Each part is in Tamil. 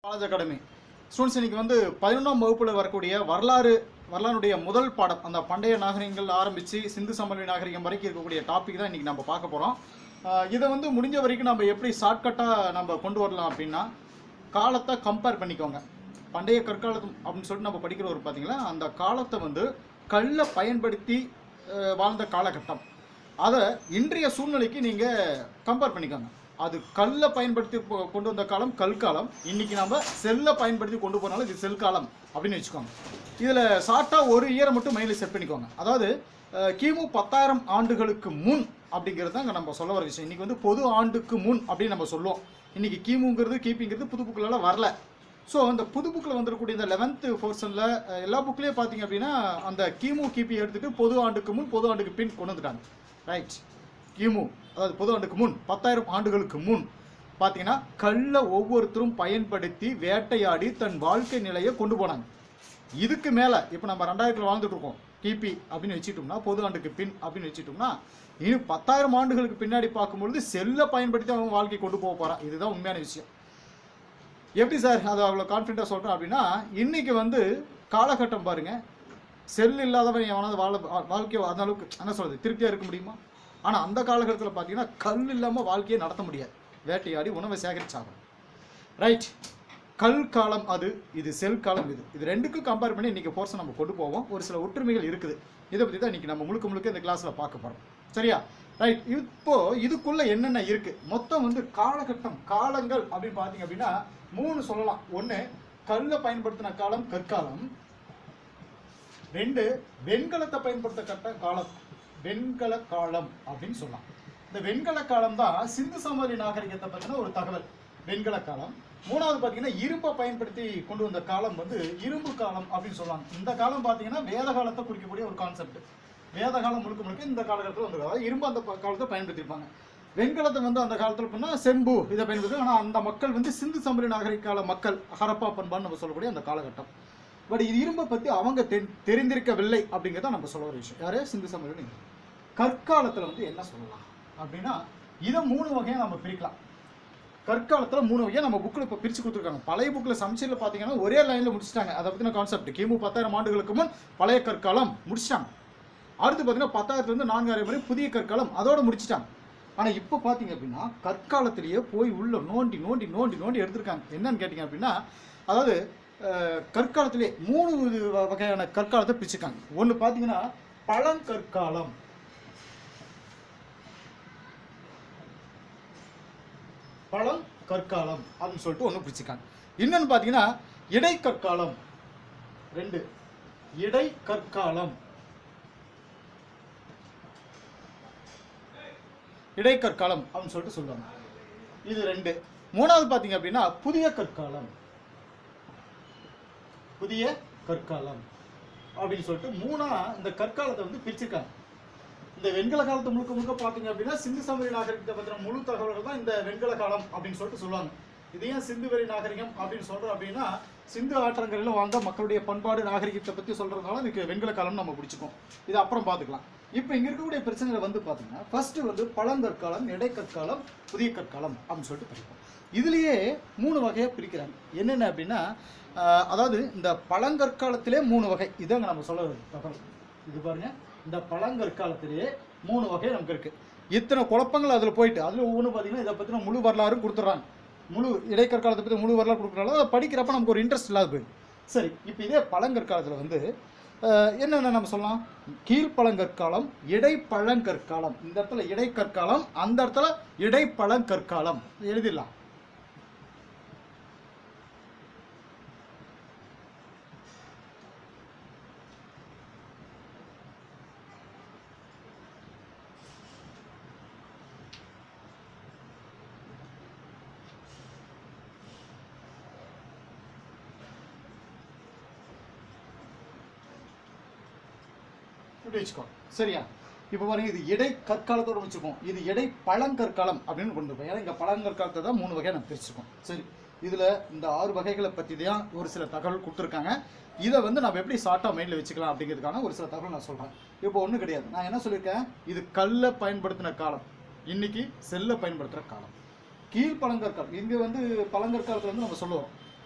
காலேஜ் அகாடமி ஸ்டூடெண்ட்ஸ் இன்னைக்கு வந்து பதினொன்றாம் வகுப்பில் வரக்கூடிய வரலாறு வரலாறுடைய முதல் பாடம் அந்த பண்டைய நாகரிகங்கள் ஆரம்பித்து சிந்து சமவெளி நாகரிகம் வரைக்கும் இருக்கக்கூடிய டாபிக் தான் இன்னைக்கு நம்ம பார்க்க போகிறோம் இதை வந்து முடிஞ்ச வரைக்கும் நம்ம எப்படி ஷார்ட்கட்டாக நம்ம கொண்டு வரலாம் அப்படின்னா காலத்தை கம்பேர் பண்ணிக்கோங்க பண்டைய கற்காலத்து அப்படின்னு சொல்லிட்டு நம்ம படிக்கிற ஒரு பார்த்தீங்களா அந்த காலத்தை வந்து கல்லை பயன்படுத்தி அஹ், வாழ்ந்த காலகட்டம் அதை இன்றைய சூழ்நிலைக்கு நீங்கள் கம்பேர் பண்ணிக்கோங்க அது கல்லை பயன்படுத்தி கொ- கொண்டு வந்த காலம் கல்காலம் இன்னைக்கு நம்ம செல்லை பயன்படுத்தி கொண்டு போனாலும் இது செல் காலம் அப்படின்னு வச்சுக்கோங்க இதில் ஷார்ட்டாக ஒரு இயரை மட்டும் மைண்டில் செட் பண்ணிக்கோங்க அதாவது அஹ், கிமு பத்தாயிரம் ஆண்டுகளுக்கு முன் அப்படிங்கிறது தான் இங்க நம்ம சொல்ல வர விஷயம் இன்னைக்கு வந்து பொது ஆண்டுக்கு முன் அப்படின்னு நம்ம சொல்லுவோம் இன்னைக்கு கிமுங்கிறது கிபிங்கிறது புது புக்கிலலாம் வரல ஸோ அந்த புது புக்கில் வந்துருக்கூடிய இந்த லெவன்த்து போர்ஷனில் எல்லா புக்லேயும் பார்த்தீங்க அப்படின்னா அந்த கிமு கிபி எடுத்துட்டு பொது ஆண்டுக்கு முன் பொது ஆண்டுக்கு பின் கொண்டு வந்துட்டாங்க ரைட் கிமு அதாவது பொது ஆண்டுக்கு முன் பத்தாயிரம் ஆண்டுகளுக்கு முன் பார்த்தீங்கன்னா கல்லை ஒவ்வொருத்தரும் பயன்படுத்தி வேட்டையாடி தன் வாழ்க்கை நிலையை கொண்டு போனாங்க இதுக்கு மேலே இப்போ நம்ம ரெண்டாயிரத்தில் வாழ்ந்துட்டு இருக்கோம் கிபி அப்படின்னு வச்சுட்டோம்னா பொது ஆண்டுக்கு பின் அப்படின்னு வச்சுட்டோம்னா இனி பத்தாயிரம் ஆண்டுகளுக்கு பின்னாடி பார்க்கும்பொழுது செல்லை பயன்படுத்தி அவன் வாழ்க்கை கொண்டு போக போகிறான் இதுதான் உண்மையான விஷயம் எப்படி சார் அது அவ்வளோ கான்ஃபிடண்ட்டாக சொல்கிறேன் அப்படின்னா இன்னைக்கு வந்து காலகட்டம் பாருங்க செல் இல்லாதவன் எவனாவது வாழ வாழ்க்கையை அந்த அளவுக்கு என்ன சொல்றது திருப்தியாக இருக்க முடியுமா ஆனால் அந்த காலகட்டத்தில் பார்த்தீங்கன்னா கல் இல்லாமல் வாழ்க்கையை நடத்த முடியாது வேட்டையாடி உணவை சேகரிச்சாகணும் ரைட் கல் காலம் அது இது செல் காலம் இது இது ரெண்டுக்கும் கம்பேர் பண்ணி இன்னைக்கு போர்ஸை நம்ம கொண்டு போவோம் ஒரு சில ஒற்றுமைகள் இருக்குது இதை பற்றி தான் இன்னைக்கு நம்ம முழுக்க முழுக்க இந்த கிளாஸில் பார்க்க போகிறோம் சரியா ரைட் இப்போ இதுக்குள்ள என்னென்ன இருக்கு மொத்தம் வந்து காலகட்டம் காலங்கள் அப்படின்னு பார்த்தீங்க அப்படின்னா மூணு சொல்லலாம் ஒன்று கல்லை பயன்படுத்தின காலம் கற்காலம் ரெண்டு வெண்கலத்தை பயன்படுத்த கட்ட காலம் வெண்கல காலம் அப்படின்னு சொல்லலாம் இந்த வெண்கல காலம் தான் சிந்து சமவெளி நாகரிகத்தை பற்றின ஒரு தகவல் வெண்கல காலம் மூணாவது பார்த்தீங்கன்னா இரும்பை பயன்படுத்தி கொண்டு வந்த காலம் வந்து இரும்பு காலம் அப்படின்னு சொல்லுவாங்க இந்த காலம் பார்த்தீங்கன்னா வேத காலத்தை குறிக்கக்கூடிய ஒரு கான்செப்ட் வேத காலம் முழுக்க முழுக்க இந்த காலகட்டத்தில் வந்து அதாவது இரும்பு அந்த ப- காலத்தை பயன்படுத்தியிருப்பாங்க வெண்கலத்தை வந்து அந்த காலத்தில் பண்ணா செம்பு இதை பயன்படுத்தி ஆனால் அந்த மக்கள் வந்து சிந்து சமவெளி நாகரிக கால மக்கள் ஹரப்பா பண்பான்னு நம்ம சொல்லக்கூடிய அந்த காலகட்டம் பட் இது இரும்பை பற்றி அவங்க தெ- தெரிந்திருக்கவில்லை அப்படிங்கிறத நம்ம சொல்ல ஒரு விஷயம் யாரு சிந்து சமவெளி கற்காலத்தில் வந்து என்ன சொல்லலாம் அப்படின்னா இதை மூணு வகையாக நம்ம பிரிக்கலாம் கற்காலத்தில் மூணு வகையாக நம்ம புக்கில் இப்போ பிரித்து கொடுத்துருக்காங்க பழைய புக்கில் சமச்சீரில் பார்த்தீங்கன்னா ஒரே லைனில் முடிச்சிட்டாங்க அதை பற்றின கான்செப்ட் கிமு பத்தாயிரம் ஆண்டுகளுக்கு முன் பழைய கற்காலம் முடிச்சிட்டாங்க அடுத்து பார்த்தீங்கன்னா பத்தாயிரத்துலேருந்து நான்காயிரம் வரை புதிய கற்காலம் அதோட முடிச்சிட்டாங்க ஆனால் இப்போ பார்த்தீங்க அப்படின்னா கற்காலத்திலேயே போய் உள்ள நோண்டி நோண்டி நோண்டி நோண்டி எடுத்திருக்காங்க என்னன்னு கேட்டிங்க அப்படின்னா அதாவது அஹ், கற்காலத்திலே மூணு இது வ- வகையான கற்காலத்தை பிரிச்சுக்காங்க ஒன்று பார்த்தீங்கன்னா பழங்கற்காலம் பழம் கற்காலம் அப்படின்னு சொல்லிட்டு ஒன்று பிரிச்சுக்காங்க இன்னொன்று பார்த்தீங்கன்னா இடைக்கற்காலம் ரெண்டு இடைக்கற்காலம் இடைக்கற்காலம் அப்படின்னு சொல்லிட்டு சொல்லுவாங்க இது ரெண்டு மூணாவது பார்த்தீங்க அப்படின்னா புதிய கற்காலம் புதிய கற்காலம் அப்படின்னு சொல்லிட்டு மூணா இந்த கற்காலத்தை வந்து பிரிச்சிருக்காங்க இந்த வெண்கல காலத்தை முழுக்க முழுக்க பார்த்தீங்க அப்படின்னா சிந்து சமவெளி நாகரிகத்தை பற்றின முழு தகவல்கள் தான் இந்த வெண்கல காலம் அப்படின்னு சொல்லிட்டு சொல்லுவாங்க இது ஏன் சிந்து வெளி நாகரிகம் அப்படின்னு சொல்றோம் அப்படின்னா சிந்து ஆற்றங்கரையில் வாழ்ந்த மக்களுடைய பண்பாடு நாகரிகத்தை பற்றி சொல்றதுனால இதுக்கு வெண்கல காலம் நம்ம பிடிச்சிக்கோம் இது அப்புறம் பார்த்துக்கலாம் இப்போ இங்க இருக்கக்கூடிய பிரச்சனைகள் வந்து பார்த்தீங்கன்னா ஃபர்ஸ்ட் வந்து பழங்கற்காலம் இடைக்கற்காலம் புதிய கற்காலம் அப்படின்னு சொல்லிட்டு படிப்போம் இதுலயே மூணு வகையாக பிரிக்கிறாங்க என்னென்ன அப்படின்னா ஆஹ், அதாவது இந்த பழங்கற்காலத்திலே மூணு வகை இதாங்க நம்ம சொல்ல வர்றது தகவல் இது பாருங்க இந்த பழங்கற்காலத்திலேயே மூணு வகை நமக்கு இருக்கு இத்தனை குழப்பங்கள் அதில் போயிட்டு அதில் ஒவ்வொன்று பார்த்தீங்கன்னா இதை பற்றின முழு வரலாறும் கொடுத்துட்றாங்க முழு இடைக்கற்காலத்தை பற்றி முழு வரலாறு கொடுக்குறனால அதை படிக்கிறப்ப நமக்கு ஒரு இன்ட்ரெஸ்ட் இல்லாத போயிடும் சரி இப்போ இதே பழங்கற்காலத்தில் வந்து அஹ், என்னென்ன நம்ம சொல்லலாம் கீழ்ப்பழங்கற்காலம் இடைப்பழங்கற்காலம் இந்த இடத்துல இடைக்கற்காலம் அந்த இடத்துல இடைப்பழங்கற்காலம் எழுதிடலாம் இப்படி வச்சுக்கோ சரியா இப்போ பாருங்க இது இடை கற்காலத்தோட வச்சுக்கோம் இது இடை பழங்கற்காலம் அப்படின்னு கொண்டு போய் ஏன்னா இங்கே பழங்கற்காலத்தை தான் மூணு வகையாக நம்ம பிரிச்சிருக்கோம் சரி இதில் இந்த ஆறு வகைகளை பற்றி தான் ஒரு சில தகவல் கொடுத்துருக்காங்க இதை வந்து நம்ம எப்படி ஷார்ட்டாக மைண்டில் வச்சுக்கலாம் அப்படிங்கிறதுக்கான ஒரு சில தகவல் நான் சொல்கிறேன் இப்போ ஒன்றும் கிடையாது நான் என்ன சொல்லியிருக்கேன் இது கல்லை பயன்படுத்தின காலம் இன்னைக்கு செல்லை பயன்படுத்துகிற காலம் கீழ் பழங்கற்காலம் இங்கே வந்து பழங்கற்காலத்தில் வந்து நம்ம சொல்லுவோம்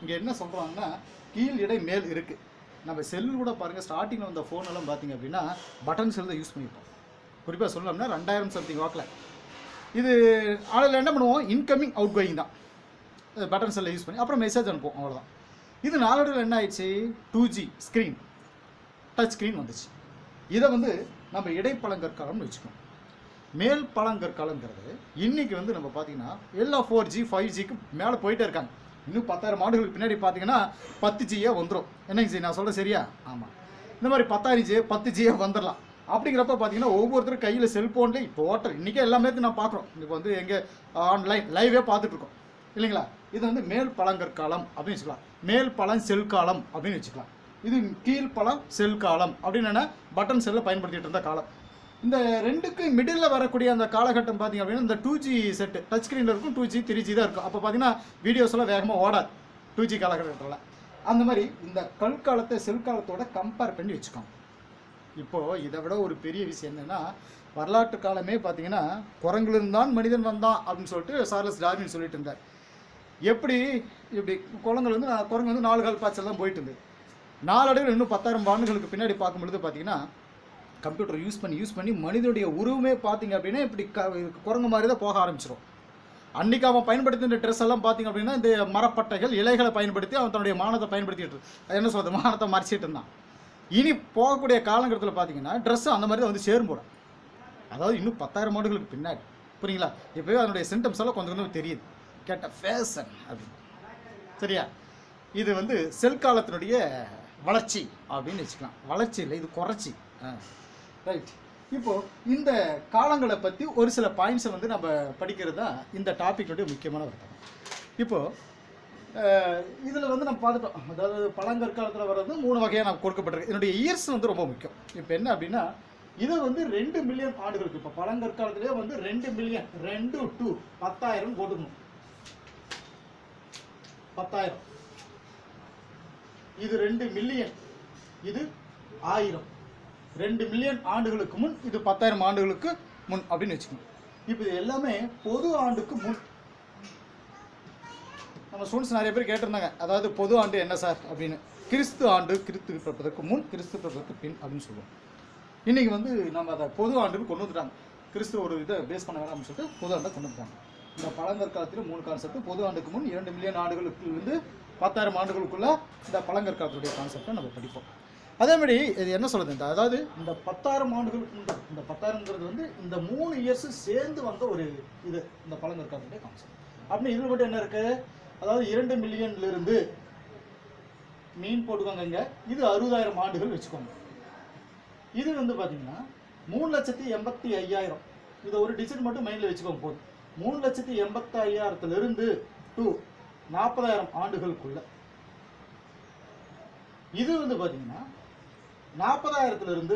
இங்கே என்ன சொல்கிறாங்கன்னா கீழ் இடை மேல் இருக்குது நம்ம செல் கூட பாருங்கள் ஸ்டார்டிங்கில் வந்த phone எல்லாம் பார்த்தீங்க அப்படின்னா பட்டன் செல் தான் யூஸ் பண்ணியிருப்போம் குறிப்பாக சொல்லணும்னா ரெண்டாயிரம் சம்திங் வாக்கில் இது அதில் என்ன பண்ணுவோம் இன்கமிங் அவுட் கோயிங் தான் பட்டன் செல்லை யூஸ் பண்ணி அப்புறம் மெசேஜ் அனுப்புவோம் அவ்வளோதான் இது நாளடைவில் என்ன ஆயிடுச்சு two G screen touch screen வந்துச்சு இதை வந்து நம்ம இடைப்பழங்கற்காலம்னு வச்சுக்கணும் மேல் பழங்கற்காலங்கிறது இன்னைக்கு வந்து நம்ம பார்த்தீங்கன்னா எல்லா ஃபோர் ஜி ஃபைவ் ஜிக்கு மேலே போயிட்டே இருக்காங்க இன்னும் பத்தாயிரம் ஆண்டுகளுக்கு பின்னாடி பார்த்தீங்கன்னா பத்து ஜியே வந்துடும் என்னங்க ஜி நான் சொல்கிறேன் சரியா ஆமாம் இந்த மாதிரி பத்தாயிரம் ஜி பத்து ஜியே வந்துடலாம் அப்படிங்கிறப்ப பார்த்தீங்கன்னா ஒவ்வொருத்தரும் கையில் செல்ஃபோன்லேயே இப்போ ஹோட்டல் இன்றைக்கே எல்லாமே நான் பார்க்குறோம் இப்போ வந்து எங்கே ஆன்லைன் லைவே பார்த்துட்டு இருக்கோம் இல்லைங்களா இது வந்து மேல் பழங்கற்காலம் அப்படின்னு வச்சுக்கலாம் மேல் பழம் செல் காலம் அப்படின்னு வச்சுக்கலாம் இது கீழ் பழம் செல் காலம் அப்படின்னு என்ன பட்டன் செல்லை பயன்படுத்திட்டு இருந்த காலம் இந்த ரெண்டுக்கு மிடில் வரக்கூடிய அந்த காலகட்டம் பார்த்தீங்க அப்படின்னா இந்த டூ ஜி செட்டு டச் ஸ்க்ரீனில் இருக்கும் டூ ஜி த்ரீ ஜி தான் இருக்கும் அப்போ பார்த்தீங்கன்னா வீடியோஸ் எல்லாம் வேகமாக ஓடாது டூ ஜி காலகட்டத்தில் அந்த மாதிரி இந்த கல் காலத்தை செல் காலத்தோட கம்பேர் பண்ணி வச்சுக்கோங்க இப்போது இதை விட ஒரு பெரிய விஷயம் என்னென்னா வரலாற்று காலமே பார்த்தீங்கன்னா குரங்கிலிருந்தான் மனிதன் வந்தான் அப்படின்னு சொல்லிட்டு சார்லஸ் டார்வின் சொல்லிட்டு இருந்தார் எப்படி இப்படி குளங்கள் வந்து நா- குரங்கு வந்து நாலு கால் பாய்ச்சல் தான் போயிட்டு இருந்தது நாளடைவில் இன்னும் பத்தாயிரம் ஆண்டுகளுக்கு பின்னாடி பார்க்கும்பொழுது பார்த்தீங்கன்னா கம்ப்யூட்டர் யூஸ் பண்ணி யூஸ் பண்ணி மனிதனுடைய உருவமே பார்த்தீங்க அப்படின்னா இப்படி க குரங்கு மாதிரி தான் போக ஆரம்பிச்சிடும் அன்னைக்கு அவன் பயன்படுத்தின ட்ரெஸ் எல்லாம் பார்த்தீங்க அப்படின்னா இந்த மரப்பட்டைகள் இலைகளை பயன்படுத்தி அவன் தன்னுடைய மானத்தை பயன்படுத்திட்டு இரு- அது என்ன சொல்றது மானத்தை மறைச்சிட்டு இருந்தான் இனி போகக்கூடிய காலங்கட்டத்தில் பார்த்தீங்கன்னா ட்ரெஸ் அந்த மாதிரி தான் வந்து சேரும் போட அதாவது இன்னும் பத்தாயிரம் ஆண்டுகளுக்கு பின்னாடி புரியுங்களா இப்போவே அதனுடைய சிம்டம்ஸ் எல்லாம் கொஞ்சம் கொஞ்சம் தெரியுது கேட்ட ஃபேஷன் அப்படின்னு சரியா இது வந்து செல் காலத்தினுடைய வளர்ச்சி அப்படின்னு வச்சுக்கலாம் வளர்ச்சி இல்லை இது குறைச்சி ரைட் இப்போ இந்த காலங்களை பற்றி ஒரு சில பாயிண்ட்ஸை வந்து நம்ம படிக்கிறது தான் இந்த டாப்பிக்குடைய முக்கியமான வருத்தம் இப்போ இதில் வந்து நம்ம பார்த்துட்டோம் அதாவது பழங்கற்காலத்தில் வர்றது மூணு வகையாக நம்ம கொடுக்கப்பட்டிருக்கு இதனுடைய இயர்ஸ் வந்து ரொம்ப முக்கியம் இப்போ என்ன அப்படின்னா இது வந்து ரெண்டு மில்லியன் ஆண்டுகளுக்கு இப்போ பழங்கற்காலத்திலே வந்து ரெண்டு மில்லியன் ரெண்டு டூ பத்தாயிரம் போட்டுக்கணும் பத்தாயிரம் இது ரெண்டு மில்லியன் இது ஆயிரம் ரெண்டு மில்லியன் ஆண்டுகளுக்கு முன் இது பத்தாயிரம் ஆண்டுகளுக்கு முன் அப்படின்னு வச்சுக்கணும் இப்போ இது எல்லாமே பொது ஆண்டுக்கு முன் நம்ம ஸ்டூடெண்ட்ஸ் நிறைய பேர் கேட்டிருந்தாங்க அதாவது பொது ஆண்டு என்ன சார் அப்படின்னு கிறிஸ்து ஆண்டு கிறிஸ்து பிறப்பதற்கு முன் கிறிஸ்து பிறப்பதற்கு பின் அப்படின்னு சொல்லுவோம் இன்னைக்கு வந்து நம்ம அதை பொது ஆண்டுக்கு கொண்டு வந்துட்டாங்க கிறிஸ்து ஒரு இதை பேஸ் பண்ண வேணாம்னு சொல்லிட்டு பொது ஆண்டை கொண்டு வந்துட்டாங்க இந்த பழங்கற்காலத்தில் மூணு கான்செப்ட் பொது ஆண்டுக்கு முன் இரண்டு மில்லியன் ஆண்டுகளுக்கு இருந்து பத்தாயிரம் ஆண்டுகளுக்குள்ள இந்த பழங்கற்காலத்துடைய கான்செப்டை நம்ம படிப்போம் அதே மாதிரி இது என்ன சொல்லுது இந்த அதாவது இந்த பத்தாயிரம் ஆண்டுகளுக்கு முன்பு இந்த பத்தாயிரங்கிறது வந்து இந்த மூணு இயர்ஸ் சேர்ந்து வந்த ஒரு இது இந்த பழங்கற்காலத்துடைய கான்செப்ட் அப்படின்னு இதில் மட்டும் என்ன இருக்கு அதாவது இரண்டு மில்லியன்ல இருந்து மீன் போட்டுக்கோங்க இங்க இது அறுபதாயிரம் ஆண்டுகள் வச்சுக்கோங்க இது வந்து பார்த்தீங்கன்னா மூணு லட்சத்தி எண்பத்தி ஐயாயிரம் இதை ஒரு டிஜிட் மட்டும் மைண்டில் வச்சுக்கோங்க போதும் மூணு லட்சத்தி எண்பத்தி ஐயாயிரத்துல இருந்து டு நாற்பதாயிரம் ஆண்டுகளுக்குள்ள இது வந்து பார்த்தீங்கன்னா நாற்பதாயிரத்துல இருந்து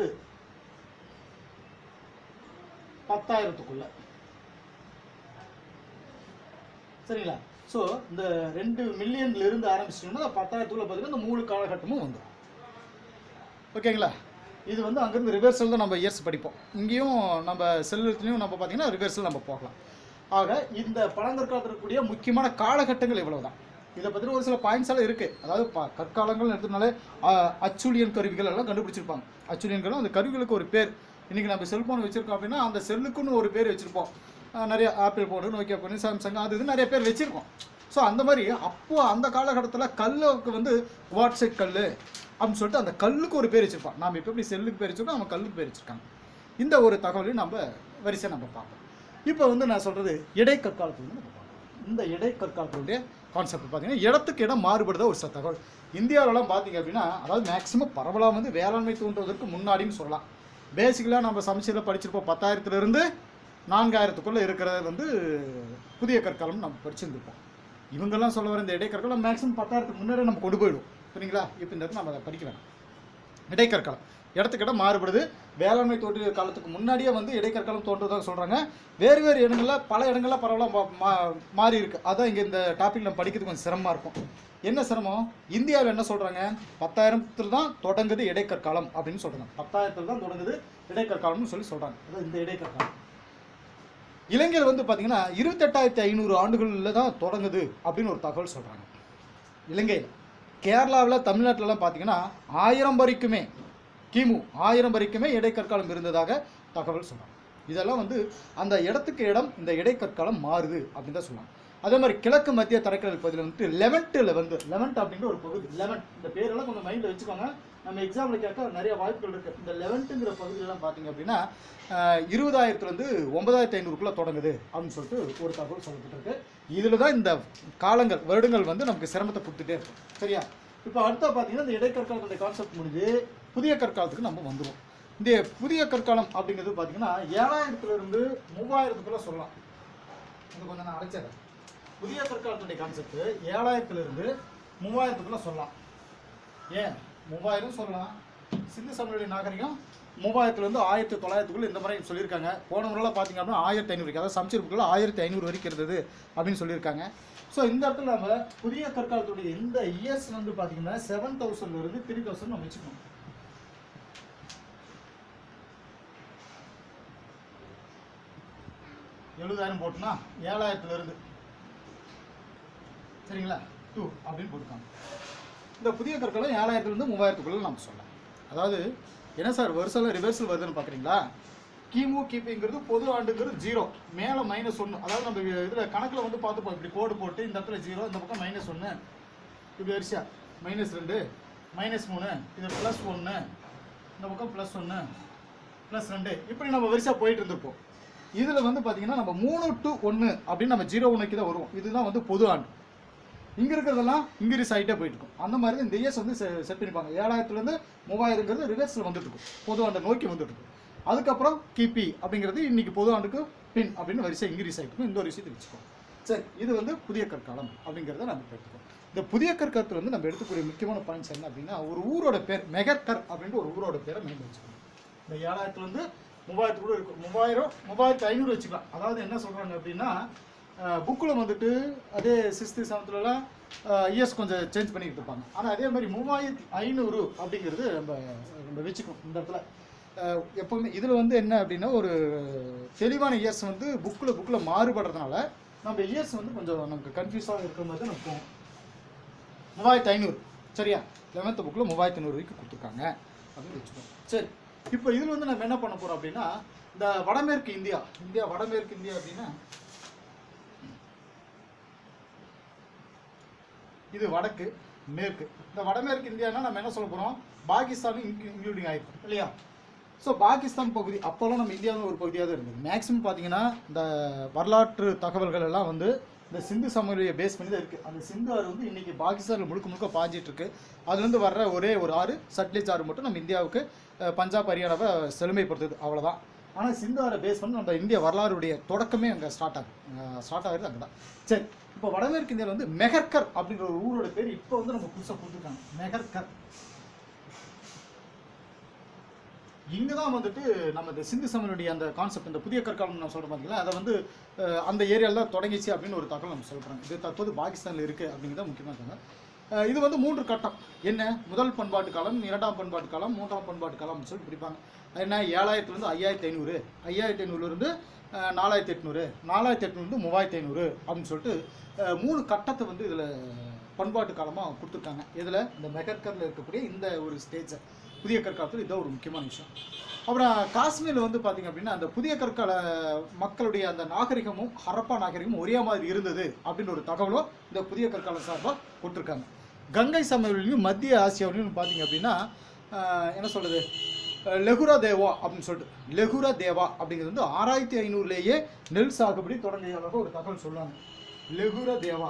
பத்தாயிரத்துக்குள்ள சரிங்களா ஸோ இந்த ரெண்டு மில்லியன்ல இருந்து ஆரம்பிச்சிட்டோம்னா பத்தாயிரத்துக்குள்ள பார்த்தீங்கன்னா இந்த மூணு காலகட்டமும் வந்துடும் ஓகேங்களா இது வந்து அங்கேருந்து ரிவர்சல் தான் நம்ம இயர்ஸ் படிப்போம் இங்கேயும் நம்ம செல்லுலையும் நம்ம பார்த்தீங்கன்னா ரிவர்சல் நம்ம போகலாம் ஆக இந்த பழங்கற்காலத்தில் இருக்கக்கூடிய முக்கியமான காலகட்டங்கள் இவ்வளவுதான் இதை பற்றி ஒரு சில பாயிண்ட்ஸ் எல்லாம் இருக்குது அதாவது ப- கற்காலங்கள் எடுத்தனாலே அச்சுலியன் கருவிகள் எல்லாம் கண்டுபிடிச்சிருப்பாங்க அச்சுலியன்களும் அந்த கருவிகளுக்கு ஒரு பேர் இன்றைக்கி நம்ம செல்ஃபோன் வச்சுருக்கோம் அப்படின்னா அந்த செல்லுக்குன்னு ஒரு பேர் வச்சுருப்போம் அஹ் நிறைய Apple phone Nokia phone Samsung அது இது நிறைய பேர் வச்சுருக்கோம் ஸோ அந்த மாதிரி அப்போ அந்த காலகட்டத்தில் கல்லுக்கு வந்து வாட்ஸ்அப் கல் அப்படின்னு சொல்லிட்டு அந்த கல்லுக்கு ஒரு பேர் வச்சிருப்பான் நாம் இப்போ எப்படி செல்லுக்கு பேர் வச்சிருக்கோம் அவன் கல்லுக்கு பேர் வச்சிருக்காங்க இந்த ஒரு தகவலையும் நம்ம வரிசை நம்ம பார்ப்போம் இப்போ வந்து நான் சொல்கிறது இடைக்கற்காலத்துல வந்து நம்ம பார்ப்போம் இந்த இடைக்கற்காலத்துடைய கான்செப்ட் பார்த்தீங்கன்னா இடத்துக்கு இடம் மாறுபடுத ஒரு சில தகவல் இந்தியாவிலலாம் பார்த்தீங்க அப்படின்னா அதாவது மேக்ஸிமம் பரவலாக வந்து வேளாண்மை தோன்றுவதற்கு முன்னாடின்னு சொல்லலாம் பேசிக்கலாக நம்ம சமைச்சதில் படிச்சிருப்போம் பத்தாயிரத்துலேருந்து நான்காயிரத்துக்குள்ளே இருக்கிறது வந்து புதிய கற்காலம் நம்ம படிச்சிருந்துருப்போம் இவங்கெல்லாம் சொல்ல வர இந்த இடைக்கற்காலம் மேக்ஸிமம் பத்தாயிரத்துக்கு முன்னாடி நம்ம கொண்டு போயிடுவோம் சரிங்களா இப்போ இந்த இடத்துல நம்ம அதை படிக்க வேணாம் இடைக்கற்காலம் இடத்துக்கு இடம் மாறுபடுது வேளாண்மை தோன்றிய காலத்துக்கு முன்னாடியே வந்து இடைக்கற்காலம் தோன்றதாக சொல்கிறாங்க வேறு வேறு இடங்களில் பல இடங்களில் பரவலாக மா- மா- மாறி இருக்கு அதான் இங்கே இந்த டாபிக் நம்ம படிக்கிறது கொஞ்சம் சிரமமாக இருக்கும் என்ன சிரமம் இந்தியாவில் என்ன சொல்கிறாங்க பத்தாயிரத்தில் தான் தொடங்குது இடைக்கற்காலம் அப்படின்னு சொல்கிறாங்க பத்தாயிரத்தில் தான் தொடங்குது இடைக்கற்காலம்னு சொல்லி சொல்கிறாங்க அதான் இந்த இடைக்கற்காலம் இலங்கையில் வந்து பார்த்தீங்கன்னா இருபத்தெட்டாயிரத்தி ஐநூறு ஆண்டுகளில் தான் தொடங்குது அப்படின்னு ஒரு தகவல் சொல்கிறாங்க இலங்கையில் கேரளாவில் தமிழ்நாட்டிலலாம் பார்த்தீங்கன்னா ஆயிரம் வரைக்குமே கிமு ஆயிரம் வரைக்குமே இடைக்கற்காலம் இருந்ததாக தகவல் சொன்னாங்க இதெல்லாம் வந்து அந்த இடத்துக்கு இடம் இந்த இடைக்கற்காலம் மாறுது அப்படின்னு தான் சொன்னாங்க அதே மாதிரி கிழக்கு மத்திய தரைக்கடல் பகுதியில் வந்துட்டு லெவன்ட்டில் வந்து லெவன்ட் அப்படிங்கிற ஒரு பகுதி லெவன்ட் இந்த பேரெல்லாம் கொஞ்சம் மைண்டில் வச்சுக்கோங்க நம்ம எக்ஸாம்பிள் கேட்க நிறைய வாய்ப்புகள் இருக்குது இந்த லெவன்ட்டுங்கிற பகுதியிலலாம் பார்த்தீங்க அப்படின்னா ஆஹ், இருபதாயிரத்துலேருந்து ஒன்பதாயிரத்தி ஐநூறுக்குள்ளே தொடங்குது அப்படின்னு சொல்லிட்டு ஒரு தகவல் சொல்லப்பட்டிருக்கு இதில் தான் இந்த காலங்கள் வருடங்கள் வந்து நமக்கு சிரமத்தை கொடுத்துட்டே இருக்கும் சரியா இப்போ அடுத்த பார்த்தீங்கன்னா இந்த இடைக்கற்காலத்துடைய கான்செப்ட் முடிஞ்சு புதிய கற்காலத்துக்கு நம்ம வந்துடுவோம் இந்த புதிய கற்காலம் அப்படிங்கிறது பார்த்தீங்கன்னா ஏழாயிரத்துலேருந்து மூவாயிரத்துக்குள்ளே சொல்லலாம் இது கொஞ்சம் நான் அழைச்சிடுறேன் புதிய கற்காலத்துடைய கான்செப்ட் ஏழாயிரத்துலேருந்து மூவாயிரத்துக்குள்ளே சொல்லலாம் ஏன் மூவாயிரம் சொல்லலாம் சிந்து சமவெளி நாகரிகம் மூவாயிரத்துலேருந்து ஆயிரத்தி தொள்ளாயிரத்துக்குள்ள இந்த மாதிரி சொல்லியிருக்காங்க போன முறையில் பார்த்தீங்க அப்படின்னா ஆயிரத்தி ஐநூறு அதாவது சமச்சீர் புக்கில் ஆயிரத்தி ஐநூறு வரைக்கும் இருந்தது அப்படின்னு சொல்லியிருக்காங்க ஸோ இந்த இடத்துல நம்ம புதிய கற்காலத்துடைய இந்த இயர்ஸ் வந்து பார்த்தீங்கன்னா செவன் தௌசண்ட்லேருந்து த்ரீ தௌசண்ட் நம்ம வச்சுக்கணும் எழுபதாயிரம் போட்டுனா ஏழாயிரத்துலேருந்து சரிங்களா டூ அப்படின்னு போட்டுக்காங்க இந்த புதிய கற்களும் ஏழாயிரத்துலேருந்து மூவாயிரத்துக்குள்ள நம்ம சொல்லலாம் அதாவது என்ன சார் வருஷம் ரிவர்சல் வருதுன்னு பார்க்குறீங்களா கிமு கிபிங்கிறது பொது ஆண்டுங்கிறது ஜீரோ மேலே மைனஸ் ஒன்று அதாவது நம்ம இதில் கணக்கில் வந்து பார்த்துப்போம் இப்படி கோடு போட்டு இந்த இடத்துல ஜீரோ இந்த பக்கம் மைனஸ் ஒன்று இப்படி வரிசையா மைனஸ் ரெண்டு மைனஸ் மூணு இது ப்ளஸ் ஒன்று இந்த பக்கம் ப்ளஸ் ஒன்று ப்ளஸ் ரெண்டு இப்படி நம்ம வரிசையாக போயிட்டு இருந்திருப்போம் இதில் வந்து பார்த்தீங்கன்னா நம்ம மூணு டு ஒன்று அப்படின்னு நம்ம ஜீரோ ஒன்றுக்கு தான் வருவோம் இதுதான் வந்து பொது ஆண்டு இங்கே இருக்கிறதெல்லாம் இன்க்ரீஸ் ஆகிட்டே போயிட்டு இருக்கும் அந்த மாதிரி தான் இந்த இயர்ஸ் வந்து செட் பண்ணிப்பாங்க ஏழாயிரத்துலேருந்து மூவாயிரங்கிறது ரிவர்ஸில் வந்துட்டு இருக்கும் பொது ஆண்டை நோக்கி வந்துட்டு இருக்கும் அதுக்கப்புறம் கிபி அப்படிங்கிறது இன்னைக்கு பொது ஆண்டுக்கு பின் அப்படின்னு வரிசை இன்க்ரீஸ் ஆகிட்டு இருக்கும் இந்த ஒரு விஷயத்தை வச்சுக்கோம் சரி இது வந்து புதிய கற்காலம் அப்படிங்கிறத நம்ம எடுத்துக்கோம் இந்த புதிய கற்காலத்தில் வந்து நம்ம எடுத்துக்கூடிய முக்கியமான பாயிண்ட்ஸ் என்ன அப்படின்னா ஒரு ஊரோட பேர் மெகர்கர் அப்படின்ற ஒரு ஊரோட பேரை மைண்ட் வச்சுக்கணும் இந்த ஏழாயிரத்துலேருந்து மூவாயிரத்து கூட இருக்கும் மூவாயிரம் மூவாயிரத்து ஐநூறு வச்சுக்கலாம் அதாவது என்ன சொல்கிறாங்க அப்படின்னா புக்கில் வந்துட்டு அதே சிக்ஸ்த்து செவன்த்துலலாம் இயர்ஸ் கொஞ்சம் சேஞ்ச் பண்ணிட்டு இருப்பாங்க ஆனால் அதே மாதிரி மூவாயிரத்தி ஐநூறு அப்படிங்கிறது நம்ம நம்ம வச்சுக்கணும் இந்த இடத்துல அஹ், எப்பவுமே இதில் வந்து என்ன அப்படின்னா ஒரு தெளிவான இயர்ஸ் வந்து புக்கில் புக்கில் மாறுபடுறதுனால நம்ம இயர்ஸ் வந்து கொஞ்சம் நமக்கு கன்ஃபியூஸாக இருக்கிற மாதிரி தான் நமக்கு தோணும். மூவாயிரத்து ஐநூறு சரியா லெவன்த்து புக்கில் மூவாயிரத்து ஐநூறு வரைக்கும் கொடுத்துருக்காங்க அப்படின்னு வச்சுக்கோங்க சரி இப்போ இதில் வந்து நம்ம என்ன பண்ண போகிறோம் அப்படின்னா இந்த வடமேற்கு இந்தியா இந்தியா வடமேற்கு இந்தியா அப்படின்னா இது வடக்கு மேற்கு இந்த வடமேற்கு இந்தியானா நம்ம என்ன சொல்ல போகிறோம் பாகிஸ்தானும் இன்க்ளூடிங் ஆயிருக்கும் இல்லையா ஸோ பாகிஸ்தான் பகுதி அப்போல்லாம் நம்ம இந்தியாவில் ஒரு பகுதியாக தான் இருந்தது மேக்ஸிமம் பார்த்தீங்கன்னா இந்த வரலாற்று தகவல்கள் எல்லாம் வந்து இந்த சிந்து சமவெளியை பேஸ் பண்ணி தான் இருக்குது அந்த சிந்து ஆறு வந்து இன்னைக்கு பாகிஸ்தானில் முழுக்க முழுக்க பாஞ்சிட்டு இருக்கு அதுலேருந்து வர்ற ஒரே ஒரு ஆறு சட்லேஜ் ஆறு மட்டும் நம்ம இந்தியாவுக்கு அஹ், பஞ்சாப் ஹரியானாவை செழுமைப்படுத்துது அவ்வளோதான் ஆனால் சிந்து ஆறை பேஸ் பண்ணி நம்ம இந்திய வரலாறுடைய தொடக்கமே அங்கே ஸ்டார்ட் ஆகும் ஸ்டார்ட் ஆகுது அங்கே தான் சரி இப்போ வடமேற்கு இந்தியாவில் வந்து மெஹர்கர் அப்படிங்கிற ஒரு ஊரோட பேர் இப்போ வந்து நம்ம புதுசாக கொடுத்துருக்காங்க மெஹர்கர் இங்கே தான் வந்துட்டு நம்ம இந்த சிந்து சமனுடைய அந்த கான்செப்ட் இந்த புதிய கற்காலம் நான் சொல்கிறேன் பார்த்தீங்களா அதை வந்து அஹ், அந்த ஏரியாவில் தான் தொடங்கிச்சு அப்படின்னு ஒரு தகவல் நம்ம சொல்கிறோம் இது தற்போது பாகிஸ்தானில் இருக்குது அப்படிங்கிறத முக்கியமாக இருக்காங்க அஹ், இது வந்து மூன்று கட்டம் என்ன முதல் பண்பாட்டு காலம் இரண்டாம் பண்பாட்டு காலம் மூன்றாம் பண்பாட்டு காலம் அப்படின்னு சொல்லிட்டு பிடிப்பாங்க என்ன ஏழாயிரத்துலேருந்து ஐயாயிரத்தி ஐநூறு ஐயாயிரத்தி ஐநூறுலேருந்து நாலாயிரத்தி எட்நூறு நாலாயிரத்தி எட்நூறுலேருந்து மூவாயிரத்தி ஐநூறு அப்படின்னு சொல்லிட்டு அஹ், மூணு கட்டத்தை வந்து இதில் பண்பாட்டு காலமாக கொடுத்துருக்காங்க இதில் இந்த மெகற்கரில் இருக்கக்கூடிய இந்த ஒரு ஸ்டேஜை புதிய கற்காலத்தில் இதான் ஒரு முக்கியமான விஷயம் அப்புறம் காஷ்மீரில் வந்து பார்த்தீங்க அப்படின்னா அந்த புதிய கற்கால மக்களுடைய அந்த நாகரிகமும் ஹரப்பா நாகரிகமும் ஒரே மாதிரி இருந்தது அப்படின்னு ஒரு தகவலும் இந்த புதிய கற்கால சார்பாக கொடுத்துருக்காங்க கங்கை சமவெளியும் மத்திய ஆசியாவிலையும் பார்த்தீங்க அப்படின்னா ஆஹ், என்ன சொல்கிறது லெகுரா தேவா அப்படின்னு சொல்லிட்டு லெகுரா தேவா அப்படிங்கிறது வந்து ஆறாயிரத்தி ஐநூறுலேயே நெல் சாகுபடி தொடங்கியதாக ஒரு தகவல் சொல்லுவாங்க லெகுரா தேவா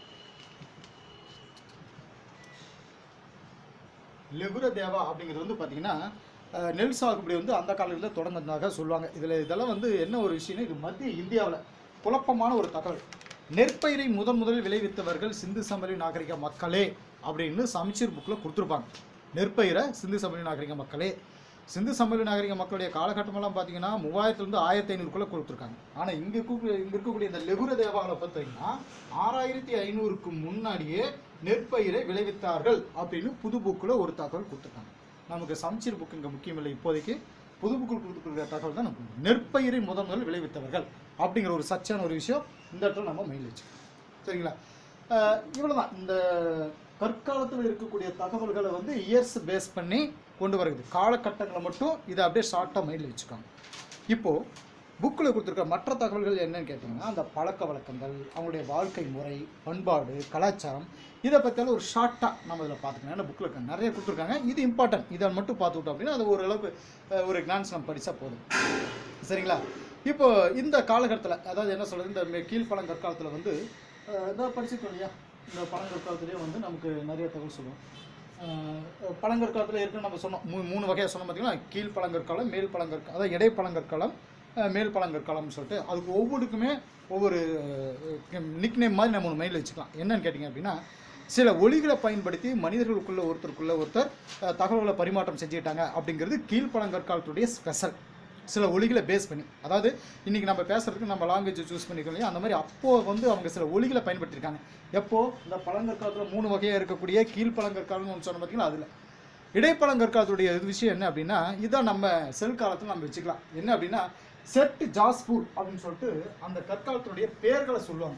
லெகுர தேவா அப்படிங்கிறது வந்து பார்த்தீங்கன்னா அஹ், நெல் சாகுபடி வந்து அந்த காலத்தில் தொடங்கினதாக சொல்லுவாங்க இதில் இதெல்லாம் வந்து என்ன ஒரு விஷயம்னா இது மத்திய இந்தியாவில் குழப்பமான ஒரு தகவல் நெற்பயிரை முதன் முதலில் விளைவித்தவர்கள் சிந்து சமவெளி நாகரிக மக்களே அப்படின்னு சமச்சீர் புக்கில் கொடுத்துருப்பாங்க நெற்பயிரை சிந்து சமவெளி நாகரிக மக்களே சிந்து சமவெளி நாகரிக மக்களுடைய காலகட்டமெல்லாம் பார்த்தீங்கன்னா மூவாயிரத்துலேருந்து ஆயிரத்தி ஐநூறுக்குள்ளே கொடுத்துருக்காங்க ஆனால் இங்கே இருக்கக்கூடிய இங்கே இருக்கக்கூடிய இந்த லெகுர தேவாவில் பார்த்தீங்கன்னா ஆறாயிரத்தி ஐநூறுக்கு முன்னாடியே நெற்பயிரை விளைவித்தார்கள் அப்படின்னு புது புக்கில் ஒரு தகவல் கொடுத்துருக்காங்க நமக்கு சமச்சீர் புக்கு இங்கே முக்கியமில்லை இப்போதைக்கு புது புக்கில் கொடுத்துருக்கிற தகவல் தான் நமக்கு நெற்பயிரை முதன் முதல் விளைவித்தவர்கள் அப்படிங்கிற ஒரு சச்சான ஒரு விஷயம் இந்த இடத்துல நம்ம மெயில் வச்சுக்கணும் சரிங்களா இவ்வளவுதான் இந்த கற்காலத்தில் இருக்கக்கூடிய தகவல்களை வந்து இயர்ஸ் பேஸ் பண்ணி கொண்டு வருது காலகட்டங்களை மட்டும் இதை அப்படியே ஷார்ட்டாக மைண்டில் வச்சுக்கோங்க இப்போது புக்கில் கொடுத்துருக்க மற்ற தகவல்கள் என்னன்னு கேட்டிங்கன்னா அந்த பழக்க வழக்கங்கள் அவங்களுடைய வாழ்க்கை முறை பண்பாடு கலாச்சாரம் இதை பற்றியாலும் ஒரு ஷார்ட்டாக நம்ம இதில் பார்த்துக்கலாம் ஏன்னா புக்கில் நிறைய கொடுத்துருக்காங்க இது இம்பார்ட்டன்ட் இதை மட்டும் பார்த்துக்கிட்டோம் அப்படின்னா அது ஓரளவுக்கு அஹ், ஒரு கிளான்ஸ் நம்ம படித்தா போதும் சரிங்களா இப்போ இந்த காலகட்டத்தில் அதாவது என்ன சொல்கிறது இந்த மே- கீழ்ப்பழங்கற்காலத்தில் வந்து அஹ், இதோ படிச்சிருக்கோம் இல்லையா இந்த பழங்கற்காலத்துலேயே வந்து நமக்கு நிறைய தகவல் சொல்லுவோம் அஹ், பழங்கற்காலத்தில் இருக்குன்னு நம்ம சொன்னோம் மூ மூணு வகையாக சொன்னோம் பார்த்தீங்களா கீழ் பழங்கற்காலம் மேல் பழங்கற்காலம் அதாவது இடை பழங்கற்காலம் அஹ், மேல் பழங்கற்காலம்னு சொல்லிட்டு அதுக்கு ஒவ்வொருக்குமே ஒவ்வொரு நிக் நேம் மாதிரி நம்ம ஒன்று மைண்டில் வச்சுக்கலாம் என்னன்னு கேட்டிங்க அப்படின்னா சில ஒலிகளை பயன்படுத்தி மனிதர்களுக்குள்ள ஒருத்தருக்குள்ள ஒருத்தர் அஹ், தகவல்களை பரிமாற்றம் செஞ்சுக்கிட்டாங்க அப்படிங்கிறது கீழ்ப்பழங்கற்காலத்துடைய ஸ்பெஷல் சில ஒலிகளை பேஸ் பண்ணி அதாவது இன்னைக்கு நம்ம பேசுறதுக்கு நம்ம லாங்குவேஜ் சூஸ் பண்ணிக்கோம் இல்லையா அந்த மாதிரி அப்போ வந்து அவங்க சில ஒலிகளை பயன்படுத்தியிருக்காங்க எப்போ இந்த பழங்கற்காலத்தில் மூணு வகையாக இருக்கக்கூடிய கீழ்ப்பழங்கற்காலம்னு ஒன்று சொன்ன பார்த்தீங்களா அதில் இடைப்பழங்கற்காலத்துடைய இது விஷயம் என்ன அப்படின்னா இதான் நம்ம செல் காலத்தில் நம்ம வச்சுக்கலாம் என்ன அப்படின்னா செட் ஜாஸ்பூர் அப்படின்னு சொல்லிட்டு அந்த கற்காலத்தினுடைய பெயர்களை சொல்லுவாங்க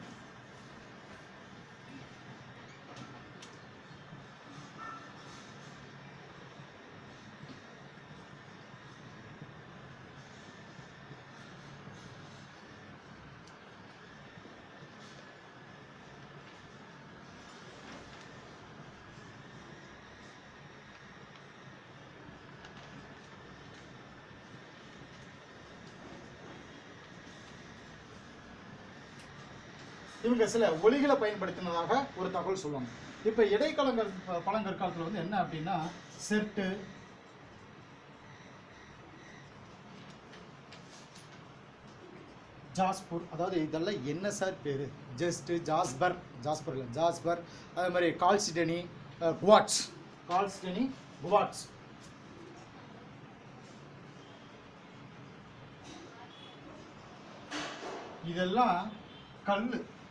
இவங்க சில ஒலிகளை பயன்படுத்தினதாக ஒரு தகவல் சொல்லுவாங்க இப்போ இடைக்காலங்கள் ப- பழங்கற்காலத்தில் வந்து என்ன அப்படின்னா செட்டு ஜாஸ்பூர் அதாவது இதெல்லாம் என்ன சார் பேர் ஜஸ்ட் ஜாஸ்பர் ஜாஸ்பர் இல்லை ஜாஸ்பர் அதே மாதிரி கால்சிடனி குவாட்ஸ் கால்சிடனி குவாட்ஸ் இதெல்லாம் கல்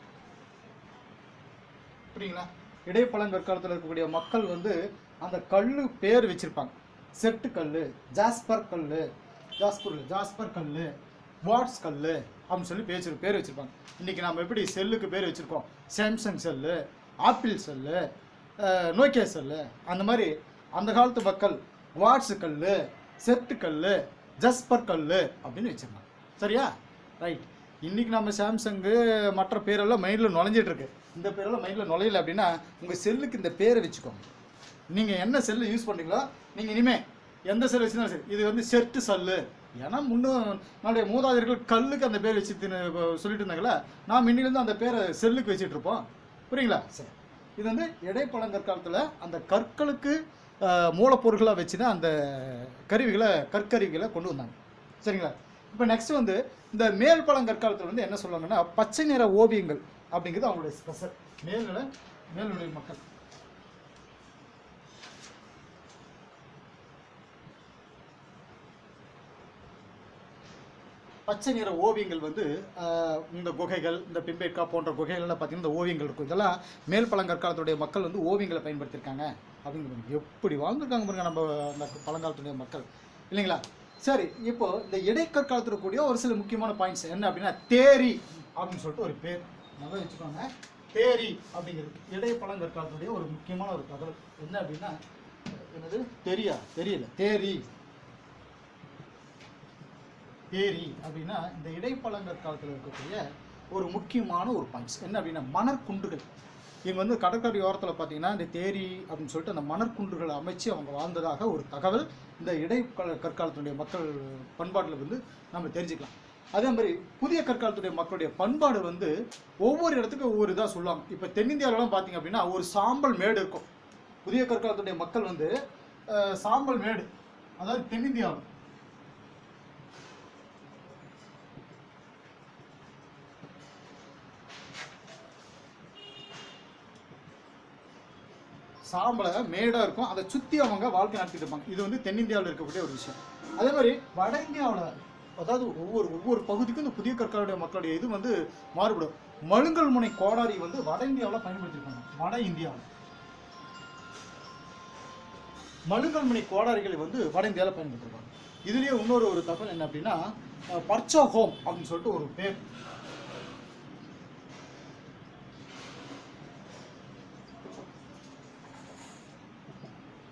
புரியுங்களா இடைப்பழங்கற்காலத்தில் இருக்கக்கூடிய மக்கள் வந்து அந்த கல்லு பேர் வச்சிருப்பாங்க செட்டு கல் ஜாஸ்பர் கல் ஜாஸ்பர் ஜாஸ்பர் கல் வாட்ஸ் கல் அப்படின்னு சொல்லி பேர் பேர் வச்சிருப்பாங்க இன்னைக்கு நம்ம எப்படி செல்லுக்கு பேர் வச்சிருக்கோம் சாம்சங் செல்லு ஆப்பிள் செல்லு அஹ், நோக்கியா செல்லு அந்த மாதிரி அந்த காலத்து மக்கள் வாட்ஸ் கல் செட்டு கல் ஜஸ்பர் கல் அப்படின்னு வச்சிருந்தாங்க சரியா ரைட் இன்னைக்கு நம்ம சாம்சங்கு மற்ற பேரெல்லாம் மைண்டில் நுழைஞ்சிட்டு இருக்கு இந்த பேரெல்லாம் மைண்டில் நுழையல அப்படின்னா உங்கள் செல்லுக்கு இந்த பேரை வச்சுக்கோங்க நீங்கள் என்ன செல்லு யூஸ் பண்ணுறீங்களோ நீங்கள் இனிமே எந்த செல் வச்சுருந்தாலும் சரி இது வந்து செட்டு சல்லு ஏன்னா முன்னும் நம்முடைய மூதாதையர்கள் கல்லுக்கு அந்த பேர் வச்சு தின்னு- இப்போ சொல்லிட்டு இருந்தாங்களே நாம் இன்னிலேருந்து அந்த பேரை செல்லுக்கு வச்சுட்டு இருப்போம் புரியுங்களா சரி இது வந்து இடைப்பழங்கற்காலத்தில் அந்த கற்களுக்கு ஆஹ், மூலப்பொருட்களாக வச்சு தான் அந்த கருவிகளை கற்கருவிகளை கொண்டு வந்தாங்க சரிங்களா இப்போ நெக்ஸ்ட் வந்து இந்த மேல் பழங்கற்காலத்தில் வந்து என்ன சொல்லுவாங்கன்னா பச்சை நிற ஓவியங்கள் அப்படிங்கிறது அவங்களுடைய ஸ்பெஷல் மேல்நிலை மேல்நிலை மக்கள் பச்சை நிற ஓவியங்கள் வந்து ஆஹ், இந்த குகைகள் இந்த பிம்பேட்கா போன்ற குகைகள்லாம் பார்த்தீங்கன்னா இந்த ஓவியங்கள் இருக்கும் இதெல்லாம் மேல் பழங்கற்காலத்துடைய மக்கள் வந்து ஓவியங்களை பயன்படுத்தியிருக்காங்க அப்படிங்கிறது எப்படி வாழ்ந்துருக்காங்க பாருங்க நம்ம அந்த பழங்காலத்துடைய மக்கள் இல்லைங்களா சரி இப்போ இந்த இடைக்கற்காலத்தில் இருக்கக்கூடிய ஒரு சில முக்கியமான பாயிண்ட்ஸ் என்ன அப்படின்னா தேரி அப்படின்னு சொல்லிட்டு ஒரு பேர் நல்லா வச்சுக்கோங்க தேரி அப்படிங்கிறது இடை பழங்கற்காலத்துடைய ஒரு முக்கியமான ஒரு தகவல் என்ன அப்படின்னா என்னது தெரியா தெரியல தேரி தேரி அப்படின்னா இந்த இடைப்பழங்கற் காலத்தில் இருக்கக்கூடிய ஒரு முக்கியமான ஒரு பாயிண்ட்ஸ் என்ன அப்படின்னா மணற்குண்டுகள் இவங்க வந்து கடற்கரை ஓரத்தில் பார்த்தீங்கன்னா இந்த தேரி அப்படின்னு சொல்லிட்டு அந்த மணற்குண்டுகளை அமைச்சு அவங்க வாழ்ந்ததாக ஒரு தகவல் இந்த இடை க- கற்காலத்துடைய மக்கள் பண்பாட்டில் வந்து நம்ம தெரிஞ்சுக்கலாம் அதே மாதிரி புதிய கற்காலத்துடைய மக்களுடைய பண்பாடு வந்து ஒவ்வொரு இடத்துக்கும் ஒவ்வொரு இதாக சொல்லுவாங்க இப்போ தென்னிந்தியாவிலலாம் பார்த்தீங்க அப்படின்னா ஒரு சாம்பல் மேடு இருக்கும் புதிய கற்காலத்துடைய மக்கள் வந்து அஹ், சாம்பல் மேடு அதாவது தென்னிந்தியாவில் சாம்பலை மேடாக இருக்கும் அதை சுற்றி அவங்க வாழ்க்கை நடத்திட்டு இருப்பாங்க இது வந்து தென்னிந்தியாவில் இருக்கக்கூடிய ஒரு விஷயம் அதே மாதிரி வட இந்தியாவில் அதாவது ஒவ்வொரு ஒவ்வொரு பகுதிக்கும் இந்த புதிய கற்காலுடைய மக்களுடைய இது வந்து மாறுபடும் மழுங்கல் முனை கோடாரி வந்து வட இந்தியாவில் பயன்படுத்தியிருப்பாங்க வட இந்தியாவில் மழுங்கல் முனை கோடாரிகளை வந்து வட இந்தியாவில் பயன்படுத்திருப்பாங்க இதுலேயே இன்னொரு ஒரு தகவல் என்ன அப்படின்னா அஹ், பர்ச்சா ஹோம் அப்படின்னு சொல்லிட்டு ஒரு பேர்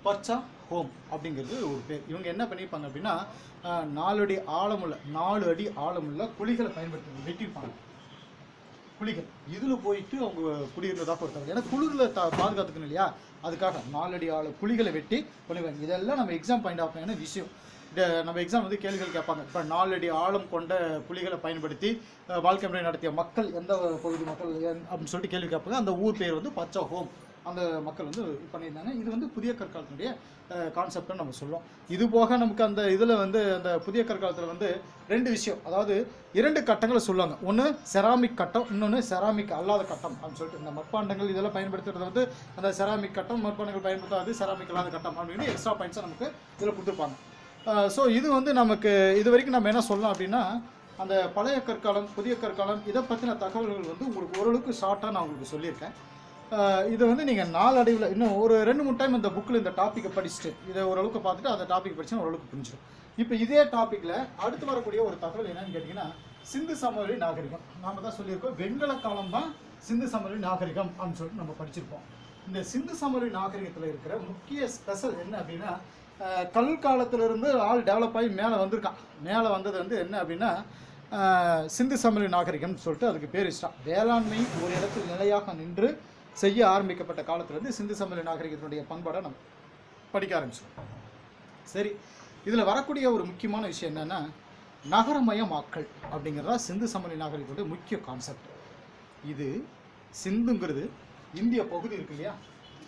பர்ச்சா ஹோம் அப்படிங்கிறது ஒரு பேர் இவங்க என்ன பண்ணியிருப்பாங்க அப்படின்னா அஹ், நாலு அடி ஆழமுள்ள நாலு அடி ஆழமுள்ள குழிகளை பயன்படுத்தி வெட்டியிருப்பாங்க குழிகள் இதில் போயிட்டு அவங்க குடியிருந்ததாக ஒருத்தவங்க ஏன்னா குளிரில் த பாதுகாத்துக்கணும் இல்லையா அதுக்காக நாலடி ஆள குழிகளை வெட்டி பண்ணுவாங்க இதெல்லாம் நம்ம எக்ஸாம் பாயிண்ட் ஆஃப் விஷயம் இந்த நம்ம எக்ஸாம் வந்து கேள்விகள் கேட்பாங்க இப்போ நாலடி ஆழம் கொண்ட குழிகளை பயன்படுத்தி அஹ், வாழ்க்கை முறை நடத்திய மக்கள் எந்த பகுதி மக்கள் என்- அப்படின்னு சொல்லிட்டு கேள்வி கேட்பாங்க அந்த ஊர் பேர் வந்து பச்சா ஹோம் அந்த மக்கள் வந்து இது பண்ணியிருந்தாங்க இது வந்து புதிய கற்காலத்தினுடைய கான்செப்ட்னு நம்ம சொல்லுவோம் இது போக நமக்கு அந்த இதில் வந்து அந்த புதிய கற்காலத்தில் வந்து ரெண்டு விஷயம் அதாவது இரண்டு கட்டங்களை சொல்லுவாங்க ஒன்று செராமிக் கட்டம் இன்னொன்று செராமிக் அல்லாத கட்டம் அப்படின்னு சொல்லிட்டு இந்த மட்பாண்டங்கள் இதெல்லாம் பயன்படுத்துறது வந்து அந்த செராமிக் கட்டம் மட்பாண்டங்கள் பயன்படுத்தாது செராமிக் அல்லாத கட்டம் அப்படின்னு எக்ஸ்ட்ரா பாயிண்ட்ஸை நமக்கு இதில் கொடுத்துருப்பாங்க ஸோ இது வந்து நமக்கு இது வரைக்கும் நம்ம என்ன சொல்லலாம் அப்படின்னா அந்த பழைய கற்காலம் புதிய கற்காலம் இதை பற்றின தகவல்கள் வந்து உங்களுக்கு ஓரளவுக்கு ஷார்ட்டாக நான் உங்களுக்கு சொல்லியிருக்கேன் அஹ் இதை வந்து நீங்கள் நாளடைவில் இன்னும் ஒரு ரெண்டு மூணு டைம் இந்த புக்கில் இந்த டாப்பிக்கை படிச்சுட்டு இதை ஓரளவுக்கு பார்த்துட்டு அந்த டாபிக் படிச்சா ஓரளவுக்கு புரிஞ்சிடும் இப்போ இதே டாப்பிக்கில் அடுத்து வரக்கூடிய ஒரு தகவல் என்னன்னு கேட்டிங்கன்னா சிந்து சமவெளி நாகரிகம் நாம தான் சொல்லியிருக்கோம் வெண்கல காலம் தான் சிந்து சமவெளி நாகரிகம் அப்படின்னு சொல்லிட்டு நம்ம படிச்சிருப்போம் இந்த சிந்து சமவெளி நாகரிகத்தில் இருக்கிற முக்கிய ஸ்பெஷல் என்ன அப்படின்னா அஹ் கல் காலத்திலிருந்து ஆள் டெவலப் ஆகி மேலே வந்திருக்கான் மேலே வந்தது வந்து என்ன அப்படின்னா அஹ் சிந்து சமவெளி நாகரிகம்னு சொல்லிட்டு அதுக்கு பேர் இஷ்டம் வேளாண்மை ஒரு இடத்தில் நிலையாக நின்று செய்ய ஆரம்பிக்கப்பட்ட காலத்திலிருந்து சிந்து சமவெளி நாகரிகத்தினுடைய பண்பாடை நம்ம படிக்க ஆரம்பிச்சோம் சரி இதில் வரக்கூடிய ஒரு முக்கியமான விஷயம் என்னன்னா நகரமயமாக்கல் அப்படிங்கிறதா சிந்து சமவெளி நாகரிகத்துடைய முக்கிய கான்செப்ட் இது சிந்துங்கிறது இந்திய பகுதி இருக்கு இல்லையா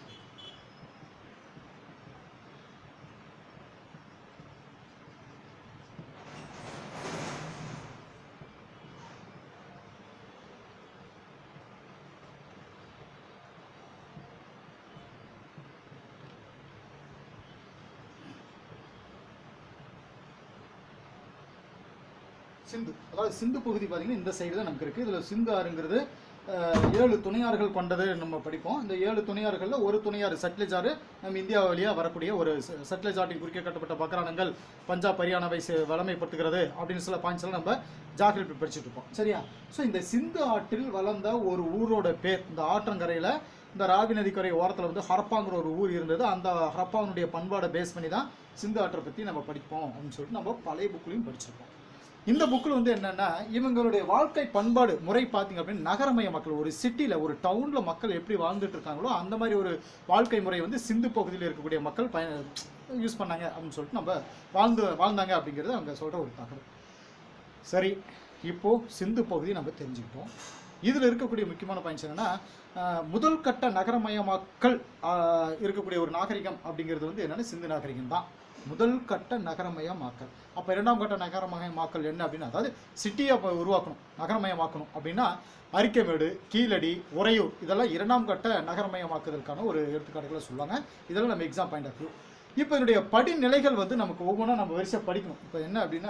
சிந்து அதாவது சிந்து பகுதி பார்த்தீங்கன்னா இந்த சைடு தான் நமக்கு இருக்குது இதில் சிந்து ஆறுங்கிறது அஹ், ஏழு துணையாறுகள் கொண்டது நம்ம படிப்போம் இந்த ஏழு துணையாறுகளில் ஒரு துணையாறு சட்லஜ் ஆறு நம்ம இந்தியா வழியாக வரக்கூடிய ஒரு ச- சட்லஜ் ஆற்றின் குறுக்கே கட்டப்பட்ட பக்கரானங்கள் பஞ்சாப் ஹரியானாவை செ- வளமைப்படுத்துகிறது அப்படின்னு சில பாயிண்ட்ஸ் எல்லாம் நம்ம ஜாகிரபி படிச்சுட்டு இருப்போம் சரியா ஸோ இந்த சிந்து ஆற்றில் வளர்ந்த ஒரு ஊரோட பேர் இந்த ஆற்றங்கரையில் இந்த ராவி நதிக்கரை ஓரத்தில் வந்து ஹரப்பாங்கிற ஒரு ஊர் இருந்தது அந்த ஹரப்பாவினுடைய பண்பாடை பேஸ் பண்ணி தான் சிந்து ஆற்றை பற்றி நம்ம படிப்போம் அப்படின்னு சொல்லிட்டு நம்ம பழைய புக்லையும் படிச்சிருப்போம் இந்த புக்கில் வந்து என்னன்னா இவங்களுடைய வாழ்க்கை பண்பாடு முறை பார்த்தீங்க அப்படின்னு நகரமய மக்கள் ஒரு சிட்டியில் ஒரு டவுனில் மக்கள் எப்படி வாழ்ந்துட்டு இருக்காங்களோ அந்த மாதிரி ஒரு வாழ்க்கை முறை வந்து சிந்து பகுதியில் இருக்கக்கூடிய மக்கள் பய யூஸ் பண்ணாங்க அப்படின்னு சொல்லிட்டு நம்ம வாழ்ந்து வாழ்ந்தாங்க அப்படிங்கிறது அவங்க சொல்கிற ஒரு தகவல் சரி இப்போ சிந்து பகுதி நம்ம தெரிஞ்சுக்கிட்டோம் இதில் இருக்கக்கூடிய முக்கியமான பாயிண்ட்ஸ் என்னன்னா ஆஹ், முதல் கட்ட நகரமயமாக்கல் ஆஹ், இருக்கக்கூடிய ஒரு நாகரிகம் அப்படிங்கிறது வந்து என்னன்னா சிந்து நாகரிகம் தான் முதல் கட்ட நகரமயமாக்கல் அப்போ இரண்டாம் கட்ட நகரமயமாக்கல் என்ன அப்படின்னா அதாவது சிட்டியை உருவாக்கணும் நகரமயமாக்கணும் அப்படின்னா அரிக்கமேடு கீழடி உறையூர் இதெல்லாம் இரண்டாம் கட்ட நகரமயமாக்குதலுக்கான ஒரு எடுத்துக்காட்டுகளை சொல்லுவாங்க இதெல்லாம் நம்ம எக்ஸாம் பாயிண்ட் ஆஃப் வியூ இப்போ இதனுடைய படிநிலைகள் வந்து நமக்கு ஒவ்வொன்றா நம்ம வரிசை படிக்கணும் இப்போ என்ன அப்படின்னா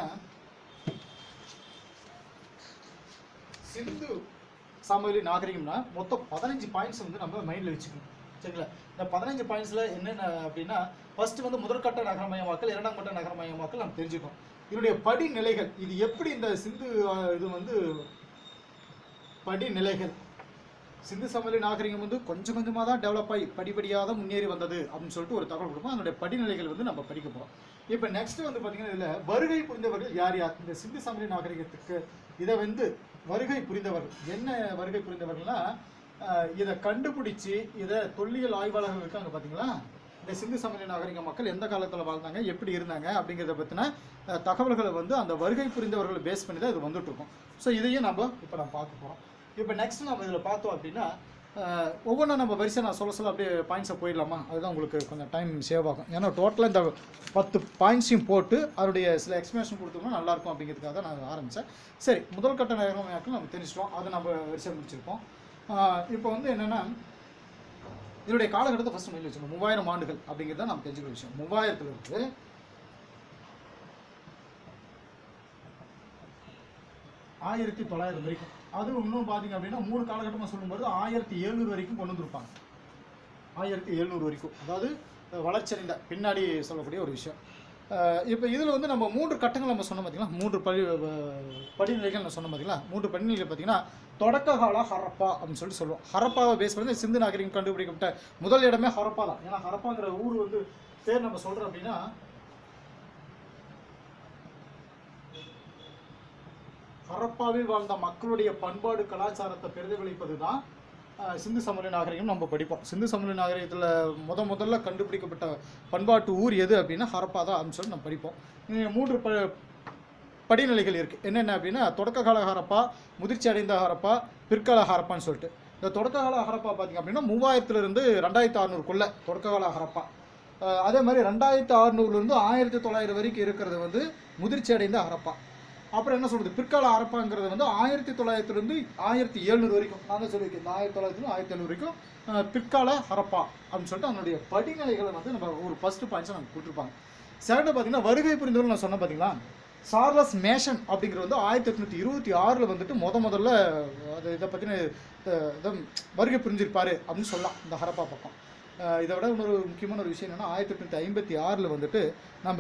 சிந்து சமவெளி நாகரிகம்னா மொத்தம் பதினஞ்சு பாயிண்ட்ஸ் வந்து நம்ம மைண்டில் வச்சுக்கணும் சரிங்களா இந்த பதினஞ்சு பாயிண்ட்ஸில் என்னென்ன அப்படின்னா ஃபர்ஸ்ட் வந்து முதற்கட்ட நகரமயமாக்கல் இரண்டாம் கட்ட நகரமயமாக்கல் நம்ம தெரிஞ்சுக்கணும் இதனுடைய படிநிலைகள் இது எப்படி இந்த சிந்து அஹ், இது வந்து படிநிலைகள் சிந்து சமவெளி நாகரிகம் வந்து கொஞ்சம் கொஞ்சமாக தான் டெவலப் ஆகி படிப்படியாக தான் முன்னேறி வந்தது அப்படின்னு சொல்லிட்டு ஒரு தகவல் கொடுப்போம் அதனுடைய படிநிலைகள் வந்து நம்ம படிக்க போகிறோம் இப்போ நெக்ஸ்ட் வந்து பார்த்தீங்கன்னா இதில் வருகை புரிந்தவர்கள் யார் யார் இந்த சிந்து சமவெளி நாகரிகத்துக்கு இதை வந்து வருகை புரிந்தவர்கள் என்ன வருகை புரிந்தவர்கள்னா அஹ், இதை கண்டுபிடிச்சி இதை தொல்லியல் ஆய்வாளர்கள் இருக்காங்க பார்த்தீங்களா இந்த சிந்து சமவெளி நாகரிக மக்கள் எந்த காலத்தில் வாழ்ந்தாங்க எப்படி இருந்தாங்க அப்படிங்கிறத பற்றின அஹ், தகவல்களை வந்து அந்த வருகை புரிந்தவர்களை பேஸ் பண்ணி தான் இது வந்துட்டு இருக்கும் ஸோ இதையும் நம்ம இப்போ நம்ம பார்க்க போகிறோம் இப்போ நெக்ஸ்ட் நம்ம இதில் பார்த்தோம் அப்படின்னா அஹ், ஒவ்வொன்றா நம்ம வரிசை நான் சொல்ல சொல்ல அப்படியே பாயிண்ட்ஸை போயிடலாமா அதுதான் உங்களுக்கு கொஞ்சம் டைம் சேவ் ஆகும் ஏன்னா டோட்டலாக இந்த பத்து பாயிண்ட்ஸையும் போட்டு அதனுடைய சில எக்ஸ்பிளேஷன் கொடுத்தோம்னா நல்லாயிருக்கும் அப்படிங்கிறதுக்காக தான் நான் ஆரம்பித்தேன் சரி முதல் கட்ட நேரம் நம்ம தெரிஞ்சிட்டோம் அதை நம்ம வரிசை முடிச்சிருக்கோம் அஹ், இப்போ வந்து என்னென்னா இதனுடைய காலகட்டத்தை ஃபஸ்ட் மைண்டில் வச்சுக்கணும் மூவாயிரம் ஆண்டுகள் அப்படிங்கிறத நம்ம தெரிஞ்சுக்கிற விஷயம் மூவாயிரத்துல இருந்து ஆயிரத்தி தொள்ளாயிரம் வரைக்கும் அது இன்னும் பார்த்தீங்க அப்படின்னா மூணு காலகட்டமாக சொல்லும்போது ஆயிரத்தி எழுநூறு வரைக்கும் கொண்டு வந்திருப்பாங்க ஆயிரத்தி எழுநூறு வரைக்கும் அதாவது அஹ், வளர்ச்சியடைந்த பின்னாடி சொல்லக்கூடிய ஒரு விஷயம் இப்போ இதில் வந்து நம்ம மூன்று கட்டங்கள் நம்ம சொன்ன பார்த்தீங்களா மூன்று படி அஹ், படிநிலைகள் நான் சொன்ன பார்த்தீங்களா மூன்று படிநிலைகள் பார்த்தீங்கன்னா தொடக்க கால ஹரப்பா அப்படின்னு சொல்லிட்டு சொல்லுவோம் ஹரப்பாவை பேஸ் பண்ணி சிந்து நாகரிகம் கண்டுபிடிக்கப்பட்ட முதல் இடமே ஹரப்பா தான் ஏன்னா ஹரப்பாங்கிற ஊர் வந்து பேர் நம்ம சொல்றோம் அப்படின்னா ஹரப்பாவில் வாழ்ந்த மக்களுடைய பண்பாடு கலாச்சாரத்தை பிரதிபலிப்பது தான் சிந்து சமவெளி நாகரிகம் நம்ம படிப்போம் சிந்து சமவெளி நாகரிகத்தில் முத முதல்ல கண்டுபிடிக்கப்பட்ட பண்பாட்டு ஊர் எது அப்படின்னா ஹரப்பா தான் அப்படின்னு சொல்லி நம்ம படிப்போம் இங்க மூன்று ப படிநிலைகள் இருக்குது என்னென்ன அப்படின்னா தொடக்க கால ஹரப்பா முதிர்ச்சி அடைந்த ஹரப்பா பிற்கால ஹரப்பான்னு சொல்லிட்டு இந்த தொடக்க கால ஹரப்பா பார்த்திங்க அப்படின்னா மூவாயிரத்துலேருந்து ரெண்டாயிரத்து அறநூறுக்குள்ளே தொடக்க கால ஹரப்பா அஹ் அதே மாதிரி ரெண்டாயிரத்து அறநூறுலேருந்து ஆயிரத்தி தொள்ளாயிரம் வரைக்கும் இருக்கிறது வந்து முதிர்ச்சி அடைந்த ஹரப்பா அப்புறம் என்ன சொல்கிறது பிற்கால ஹரப்பாங்கிறது வந்து ஆயிரத்தி தொள்ளாயிரத்துலேருந்து ஆயிரத்தி எழுநூறு வரைக்கும் நான் தான் சொல்லியிருக்கேன் இந்த ஆயிரத்தி தொள்ளாயிரத்துலேருந்து ஆயிரத்தி எழுநூறு வரைக்கும் அஹ் பிற்கால ஹரப்பா அப்படின்னு சொல்லிட்டு அதனுடைய படிநிலைகளை வந்து நம்ம ஒரு ஃபஸ்ட்டு பாயிண்ட்ஸை நமக்கு கொடுத்துருப்பாங்க செகண்ட் பார்த்தீங்கன்னா வருகை புரிந்தவர்கள் நான் சொன்னேன் பார்த்தீங்களா சார்லஸ் மேஷன் அப்படிங்கிற வந்து ஆயிரத்தி எட்நூற்றி இருபத்தி ஆறில் வந்துட்டு முத முதல்ல அது இதை பற்றின இதை வருகை புரிஞ்சிருப்பாரு அப்படின்னு சொல்லலாம் இந்த ஹரப்பா பக்கம் அஹ் இதை விட இன்னொரு முக்கியமான ஒரு விஷயம் என்னென்னா ஆயிரத்தி எட்நூற்றி ஐம்பத்தி ஆறில் வந்துட்டு நம்ம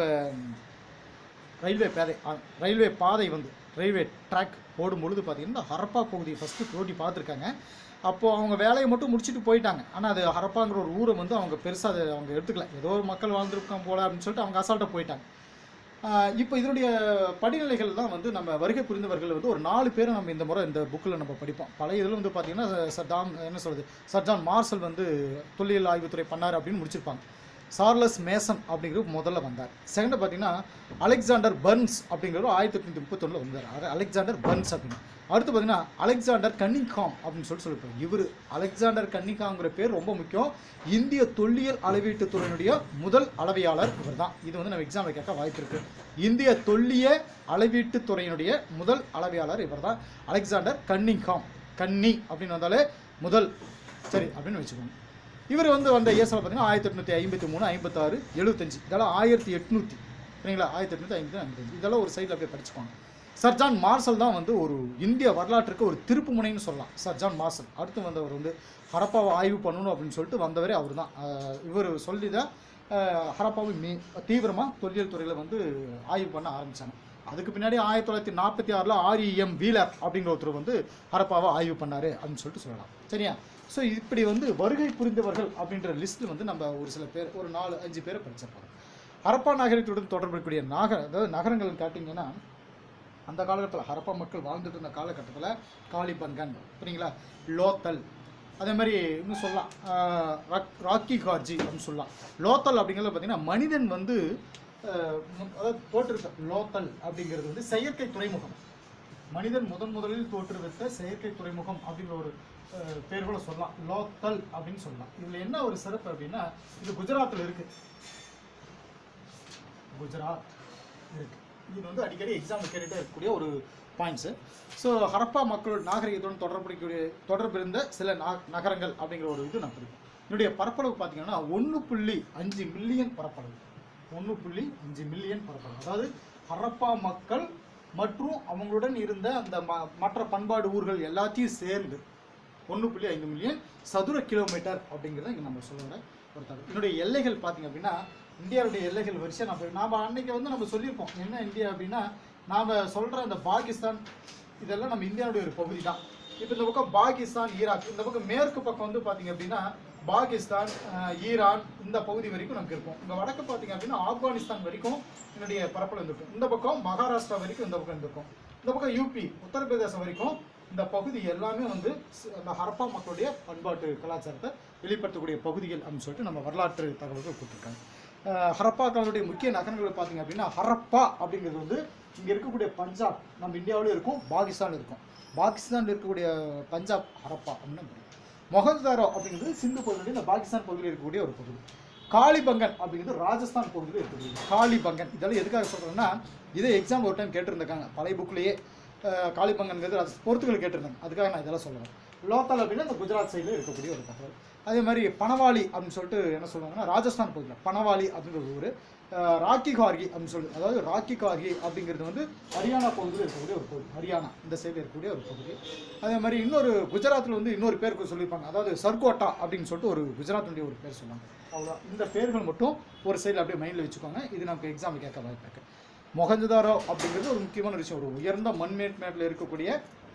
ரயில்வே பாதை அ- ரயில்வே பாதை வந்து ரயில்வே ட்ராக் போடும் பொழுது பார்த்தீங்கன்னா ஹரப்பா பகுதியை ஃபஸ்ட்டு தோட்டி பார்த்துருக்காங்க அப்போது அவங்க வேலையை மட்டும் முடிச்சுட்டு போயிட்டாங்க ஆனால் அது ஹரப்பாங்கிற ஒரு ஊரை வந்து அவங்க பெருசாக அதை அவங்க எடுத்துக்கல ஏதோ ஒரு மக்கள் வாழ்ந்துருக்கோம் போல அப்படின்னு சொல்லிட்டு அவங்க அசால்ட்டாக போயிட்டாங்க இப்போ இதனுடைய படிநிலைகள் தான் வந்து நம்ம வருகை புரிந்தவர்கள் வந்து ஒரு நாலு பேரை நம்ம இந்த முறை இந்த புக்கில் நம்ம படிப்போம் பழைய இதில் வந்து பார்த்தீங்கன்னா சர் டாம் என்ன சொல்கிறது சர் ஜான் மார்சல் வந்து தொல்லியல் ஆய்வுத்துறை பண்ணார் அப்படின்னு முடிச்சிருப்பாங்க சார்லஸ் மேசன் அப்படிங்கிறது முதல்ல வந்தார் செகண்ட் பார்த்தீங்கன்னா அலெக்சாண்டர் பர்ன்ஸ் அப்படிங்கிறது ஆயிரத்தி எட்நூற்றி முப்பத்தொன்னில் வந்தார் அது அலெக்சாண்டர் பர்ன்ஸ் அப்படின்னு அடுத்து பார்த்தீங்கன்னா அலெக்சாண்டர் கன்னிங்காம் அப்படின்னு சொல்லிட்டு சொல்லியிருப்பாங்க இவர் அலெக்சாண்டர் கன்னிங்காங்கிற பேர் ரொம்ப முக்கியம் இந்திய தொல்லியல் அளவீட்டுத் துறையினுடைய முதல் அளவையாளர் இவர் தான் இது வந்து நம்ம எக்ஸாமில் கேட்க வாய்ப்பு இருக்கு இந்திய தொல்லிய அளவீட்டுத் துறையினுடைய முதல் அளவையாளர் இவர் தான் அலெக்சாண்டர் கன்னிங்காம் கன்னி அப்படின்னு வந்தாலே முதல் சரி அப்படின்னு வச்சுக்கோங்க இவர் வந்து வந்த இயேசில் பார்த்தீங்கன்னா ஆயிரத்தி எட்நூற்றி ஐம்பத்தி மூணு ஐம்பத்தாறு எழுபத்தஞ்சு இதெல்லாம் ஆயிரத்தி எட்நூற்றி சரிங்களா ஆயிரத்தி எட்நூற்றி ஐம்பத்தி ஐம்பத்தஞ்சு இதெல்லாம் ஒரு சைடில் அப்படியே படிச்சுக்கோங்க சர்ஜான் மார்சல் தான் வந்து ஒரு இந்திய வரலாற்றுக்கு ஒரு திருப்பு முனைன்னு சொல்லலாம் சர்ஜான் மார்சல் அடுத்து வந்தவர் வந்து ஹரப்பாவை ஆய்வு பண்ணணும் அப்படின்னு சொல்லிட்டு வந்தவரே அவர் தான் இவர் சொல்லி தான் ஆஹ், ஹரப்பாவை மீ தீவிரமாக தொல்லியல் துறையில் வந்து ஆய்வு பண்ண ஆரம்பித்தாங்க அதுக்கு பின்னாடி ஆயிரத்தி தொள்ளாயிரத்தி நாற்பத்தி ஆறில் ஆர்இஎம் வீலர் அப்படிங்கிற ஒருத்தர் வந்து ஹரப்பாவை ஆய்வு பண்ணார் அப்படின்னு சொல்லிட்டு சொல்லலாம் சரியா ஸோ இப்படி வந்து வருகை புரிந்தவர்கள் அப்படின்ற லிஸ்ட்டில் வந்து நம்ம ஒரு சில பேர் ஒரு நாலு அஞ்சு பேரை படிச்சிருப்போம் ஹரப்பா நகரத்துடன் தொடர்புடைய நகர அதாவது நகரங்கள் காட்டிங்கன்னா அந்த காலகட்டத்தில் ஹரப்பா மக்கள் வாழ்ந்துட்டு இருந்த காலகட்டத்தில் காளிபங்கன் சரிங்களா லோத்தல் அதே மாதிரி இன்னும் சொல்லலாம் ஆஹ் ராக்- ராக்கி கார்ஜி அப்படின்னு சொல்லலாம் லோத்தல் அப்படிங்கிறது பார்த்தீங்கன்னா மனிதன் வந்து ஆஹ் மு- அதாவது தோற்றுவித்த லோத்தல் அப்படிங்கிறது வந்து செயற்கை துறைமுகம் மனிதன் முதன் முதலில் தோற்றுவித்த செயற்கை துறைமுகம் அப்படிங்கிற ஒரு அஹ், பேர் கூட சொல்லலாம் லோத்தல் அப்படின்னு சொல்லலாம் இதுல என்ன ஒரு சிறப்பு அப்படின்னா இது குஜராத்தில் இருக்கு குஜராத் இருக்கு இது வந்து அடிக்கடி எக்ஸாம் கேட்டுட்டே இருக்கக்கூடிய ஒரு பாயிண்ட்ஸு ஸோ ஹரப்பா மக்களோட நாகரிகத்துடன் தொடர்புடைய தொடர்பு இருந்த சில நா- நகரங்கள் அப்படிங்கிற ஒரு இது நான் படிப்பேன் என்னுடைய பரப்பளவு பார்த்தீங்கன்னா ஒன்று புள்ளி அஞ்சு மில்லியன் பரப்பளவு ஒன்று புள்ளி அஞ்சு மில்லியன் பரப்பளவு அதாவது ஹரப்பா மக்கள் மற்றும் அவங்களுடன் இருந்த அந்த ம மற்ற பண்பாடு ஊர்கள் எல்லாத்தையும் சேர்ந்து ஒன்று புள்ளி ஐந்து மில்லியன் சதுர கிலோமீட்டர் அப்படிங்கிறத இங்கே நம்ம சொல்லுவோம் ஒரு தகவல் என்னுடைய எல்லைகள் பார்த்தீங்க அப்படின்னா இந்தியாவுடைய எல்லைகள் வரிசை நம்ம நாம் அன்னைக்கு வந்து நம்ம சொல்லியிருப்போம் என்ன இந்தியா அப்படின்னா நாம் சொல்கிற அந்த பாகிஸ்தான் இதெல்லாம் நம்ம இந்தியாவுடைய ஒரு பகுதி தான் இப்போ இந்த பக்கம் பாகிஸ்தான் ஈராக் இந்த பக்கம் மேற்கு பக்கம் வந்து பார்த்தீங்க அப்படின்னா பாகிஸ்தான் அஹ், ஈரான் இந்த பகுதி வரைக்கும் நமக்கு இருக்கும் இங்கே வடக்கு பார்த்தீங்க அப்படின்னா ஆப்கானிஸ்தான் வரைக்கும் என்னுடைய பரப்பளவு இருக்கும் இந்த பக்கம் மகாராஷ்டிரா வரைக்கும் இந்த பக்கம் இருக்கும் இந்த பக்கம் யூபி உத்தரப்பிரதேசம் வரைக்கும் இந்த பகுதி எல்லாமே வந்து ஸ்- அந்த ஹரப்பா மக்களுடைய பண்பாட்டு கலாச்சாரத்தை வெளிப்படுத்தக்கூடிய பகுதிகள் அப்படின்னு சொல்லிட்டு நம்ம வரலாற்று தகவல்கள் கொடுத்துருக்காங்க அஹ் ஹரப்பாக்களுடைய முக்கிய நகரங்கள் பார்த்தீங்க அப்படின்னா ஹரப்பா அப்படிங்கிறது வந்து இங்கே இருக்கக்கூடிய பஞ்சாப் நம்ம இந்தியாவிலும் இருக்கும் பாகிஸ்தான் இருக்கும் பாகிஸ்தானில் இருக்கக்கூடிய பஞ்சாப் ஹரப்பா அப்படின்னு நம்ம சொல்றோம். மொஹல்தாரோ அப்படிங்கிறது சிந்து பகுதியில் இந்த பாகிஸ்தான் பகுதியில் இருக்கக்கூடிய ஒரு பகுதி காளிபங்கன் அப்படிங்கிறது ராஜஸ்தான் பகுதியில் இருக்கக்கூடிய காளிபங்கன் இதெல்லாம் எதுக்காக சொல்கிறேன்னா இதே எக்ஸாம் ஒரு டைம் கேட்டிருந்திருக்காங்க பழைய புக்லேயே காளிபங்கன்கிறது அது பொறுத்துக்கள் கேட்டிருந்தாங்க அதுக்காக நான் இதெல்லாம் சொல்லுவேன் லோக்கல் அப்படின்னா இந்த குஜராத் சைடில் இருக்கக்கூடிய ஒரு தகவல் அதே மாதிரி பனவாளி அப்படின்னு சொல்லிட்டு என்ன சொல்லுவாங்கன்னா ராஜஸ்தான் பகுதியில் பனவாளி அப்படிங்கிற ஒரு ஊர் அஹ் ராக்கி கார்கி அப்படின்னு சொல்லி அதாவது ராக்கி கார்கி அப்படிங்கிறது வந்து ஹரியானா பகுதியில் இருக்கக்கூடிய ஒரு பகுதி ஹரியானா இந்த சைடில் இருக்கக்கூடிய ஒரு பகுதி அதே மாதிரி இன்னொரு குஜராத்தில் வந்து இன்னொரு பேருக்கு சொல்லியிருப்பாங்க அதாவது சர்கோட்டா அப்படின்னு சொல்லிட்டு ஒரு குஜராத்துடைய ஒரு பேர் சொல்லுவாங்க அவ்வளோ இந்த பேர்கள் மட்டும் ஒரு சைடில் அப்படியே மைண்டில் வச்சுக்கோங்க இது நமக்கு எக்ஸாம் கேட்க வாய்ப்பு இருக்கு மொஹஞ்சதாரோ அப்படிங்கிறது ஒரு முக்கியமான விஷயம் ஒரு உயர்ந்த மண்மேட் மேட்டில் இருக்கக்கூடிய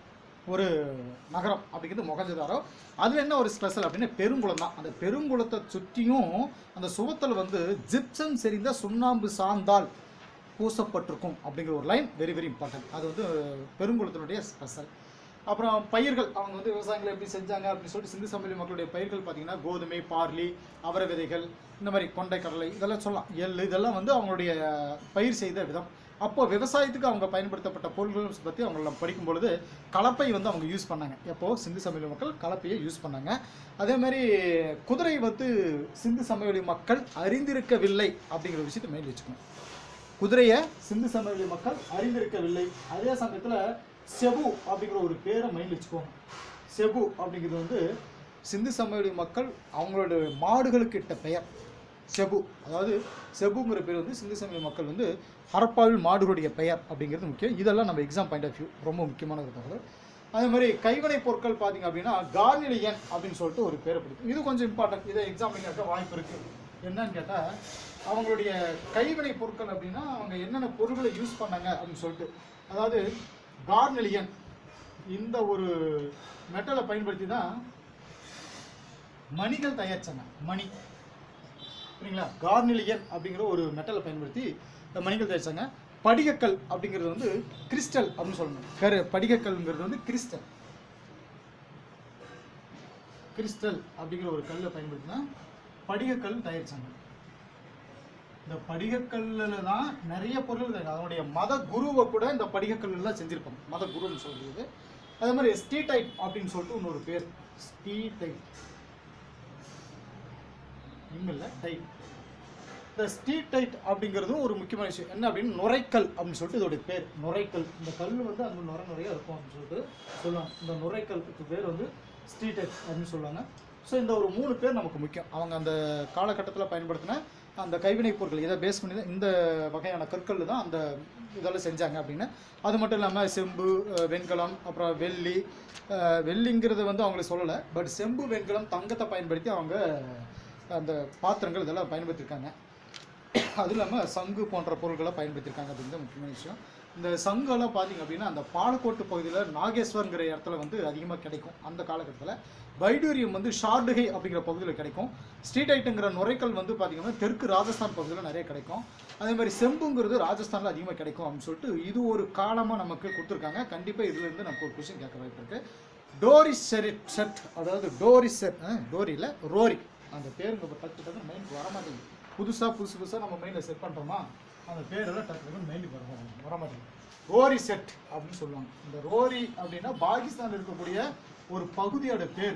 ஒரு நகரம் அப்படிங்கிறது மொகஞ்சதாரோ அதில் என்ன ஒரு ஸ்பெஷல் அப்படின்னா பெருங்குளம் தான் அந்த பெருங்குளத்தை சுற்றியும் அந்த சுவத்தில் வந்து ஜிப்சம் செறிந்த சுண்ணாம்பு சாந்தால் பூசப்பட்டிருக்கும் அப்படிங்கிற ஒரு லைன் வெரி வெரி இம்பார்ட்டன்ட் அது வந்து பெருங்குளத்தினுடைய ஸ்பெஷல் அப்புறம் பயிர்கள் அவங்க வந்து விவசாயங்களை எப்படி செஞ்சாங்க அப்படின்னு சொல்லிட்டு சிந்து சமவெளி மக்களுடைய பயிர்கள் பார்த்தீங்கன்னா கோதுமை பார்லி அவரை விதைகள் இந்த மாதிரி கொண்டை கடலை இதெல்லாம் சொல்லலாம் எள் இதெல்லாம் வந்து அவங்களுடைய பயிர் செய்த விதம் அப்போ விவசாயத்துக்கு அவங்க பயன்படுத்தப்பட்ட பொருட்கள் பற்றி அவங்க படிக்கும் பொழுது கலப்பை வந்து அவங்க யூஸ் பண்ணாங்க எப்போ சிந்து சமவெளி மக்கள் கலப்பையை யூஸ் பண்ணாங்க அதே மாதிரி குதிரை வந்து சிந்து சமவெளி மக்கள் அறிந்திருக்கவில்லை அப்படிங்கிற விஷயத்தை மைண்ட் வச்சுக்கணும் குதிரையை சிந்து சமவெளி மக்கள் அறிந்திருக்கவில்லை அதே சமயத்தில் செபு அப்படிங்கிற ஒரு பேரை மைண்ட் வச்சுக்கோங்க செபு அப்படிங்கிறது வந்து சிந்து சமவெளி மக்கள் அவங்களோட மாடுகளுக்கு இட்ட பெயர் செபு அதாவது செபுங்கிற பேர் வந்து சிந்து சமவெளி மக்கள் வந்து ஹரப்பாவில் மாடுகளுடைய பெயர் அப்படிங்கிறது முக்கியம் இதெல்லாம் நம்ம எக்ஸாம் பாயிண்ட் ஆஃப் வியூ ரொம்ப முக்கியமான ஒரு தகவல் அதே மாதிரி கைவினை பொருட்கள் பார்த்தீங்க அப்படின்னா கார்னிலியன் அப்படின்னு சொல்லிட்டு ஒரு பேரை பிடிக்கும் இது கொஞ்சம் இம்பார்ட்டன்ட் இதை எக்ஸாம் கேட்க வாய்ப்பு இருக்கு என்னன்னு கேட்டால் அவங்களுடைய கைவினை பொருட்கள் அப்படின்னா அவங்க என்னென்ன பொருட்களை யூஸ் பண்ணாங்க அப்படின்னு சொல்லிட்டு அதாவது கார்னிலியன் இந்த ஒரு மெட்டலை பயன்படுத்தி தான் மணிகள் தயாரிச்சாங்க மணி சரிங்களா கார்னிலியன் அப்படிங்கிற ஒரு மெட்டலை பயன்படுத்தி இந்த மணிகள் தயாரிச்சாங்க படிகக்கல் அப்படிங்கிறது வந்து கிறிஸ்டல் அப்படின்னு சொல்லணும் கரு படிகக்கல்ங்கிறது வந்து கிறிஸ்டல் கிறிஸ்டல் அப்படிங்கிற ஒரு கல்லை பயன்படுத்தி தான் படிகக்கல் தயாரிச்சாங்க இந்த படிகக்கல்லில் தான் நிறைய பொருள் இருக்கு அதனுடைய மத குருவை கூட இந்த படிகக்கல்லாம் செஞ்சிருப்பாங்க மத குருன்னு சொல்றது அதே மாதிரி ஸ்டீடைட் அப்படின்னு சொல்லிட்டு இன்னொரு பேர் ஸ்டீடைட் இல்லை டைட் இந்த ஸ்டீடைட் அப்படிங்கிறதும் ஒரு முக்கியமான விஷயம் என்ன அப்படின்னு நுரைக்கல் அப்படின்னு சொல்லிட்டு இதோட பேர் நுரைக்கல் இந்த கல் வந்து அங்கே நுரை நுறையா இருக்கும் அப்படின்னு சொல்லிட்டு சொல்லுவாங்க இந்த நுரைக்கல்லுக்கு பேர் வந்து ஸ்டீடைட் அப்படின்னு சொல்லுவாங்க ஸோ இந்த ஒரு மூணு பேர் நமக்கு முக்கியம் அவங்க அந்த காலகட்டத்தில் பயன்படுத்தின அந்த கைவினைப் பொருட்கள் இதை பேஸ் பண்ணி தான் இந்த வகையான கற்கள் தான் அந்த இதெல்லாம் செஞ்சாங்க அப்படின்னு அது மட்டும் இல்லாமல் செம்பு அஹ், வெண்கலம் அப்புறம் வெள்ளி அஹ், வெள்ளிங்கிறது வந்து அவங்களுக்கு சொல்லலை பட் செம்பு வெண்கலம் தங்கத்தை பயன்படுத்தி அவங்க அந்த பாத்திரங்கள் இதெல்லாம் பயன்படுத்தியிருக்காங்க அதுவும் இல்லாமல் சங்கு போன்ற பொருட்களை பயன்படுத்தியிருக்காங்க அப்படிங்கிறது முக்கியமான விஷயம் இந்த சங்கெல்லாம் பார்த்தீங்க அப்படின்னா அந்த பாலக்கோட்டு பகுதியில் நாகேஸ்வரங்கிற இடத்துல வந்து அதிகமாக கிடைக்கும் அந்த காலகட்டத்தில் வைடூரியம் வந்து ஷார்டுகை அப்படிங்கிற பகுதியில் கிடைக்கும் ஸ்ட்ரீட் ஐட்டுங்கிற நுரைக்கல் வந்து பார்த்தீங்கன்னா தெற்கு ராஜஸ்தான் பகுதியில் நிறைய கிடைக்கும் அதே மாதிரி செம்புங்கிறது ராஜஸ்தானில் அதிகமாக கிடைக்கும் அப்படின்னு சொல்லிட்டு இது ஒரு காலமாக நமக்கு கொடுத்துருக்காங்க கண்டிப்பாக இதுலேருந்து நமக்கு ஒரு கொஷின் கேட்க வாய்ப்பு இருக்கு டோரி செரிட் செட் அதாவது டோரி செட் டோரியில் ரோரி அந்த பேருங்க இப்போ டக்கு டக்கு மைண்டுக்கு வர மாட்டேங்குது புதுசாக புதுசு புதுசாக நம்ம மைண்டில் செட் பண்ணுறோமா அந்த பேரெல்லாம் டக்கு டக்குன்னு மைண்டுக்கு வர மாட்டேங்குது வர மாட்டேங்குது ரோரி செட் அப்படின்னு சொல்லுவாங்க இந்த ரோரி அப்படின்னா பாகிஸ்தானில் இருக்கக்கூடிய ஒரு பகுதியோட பேர்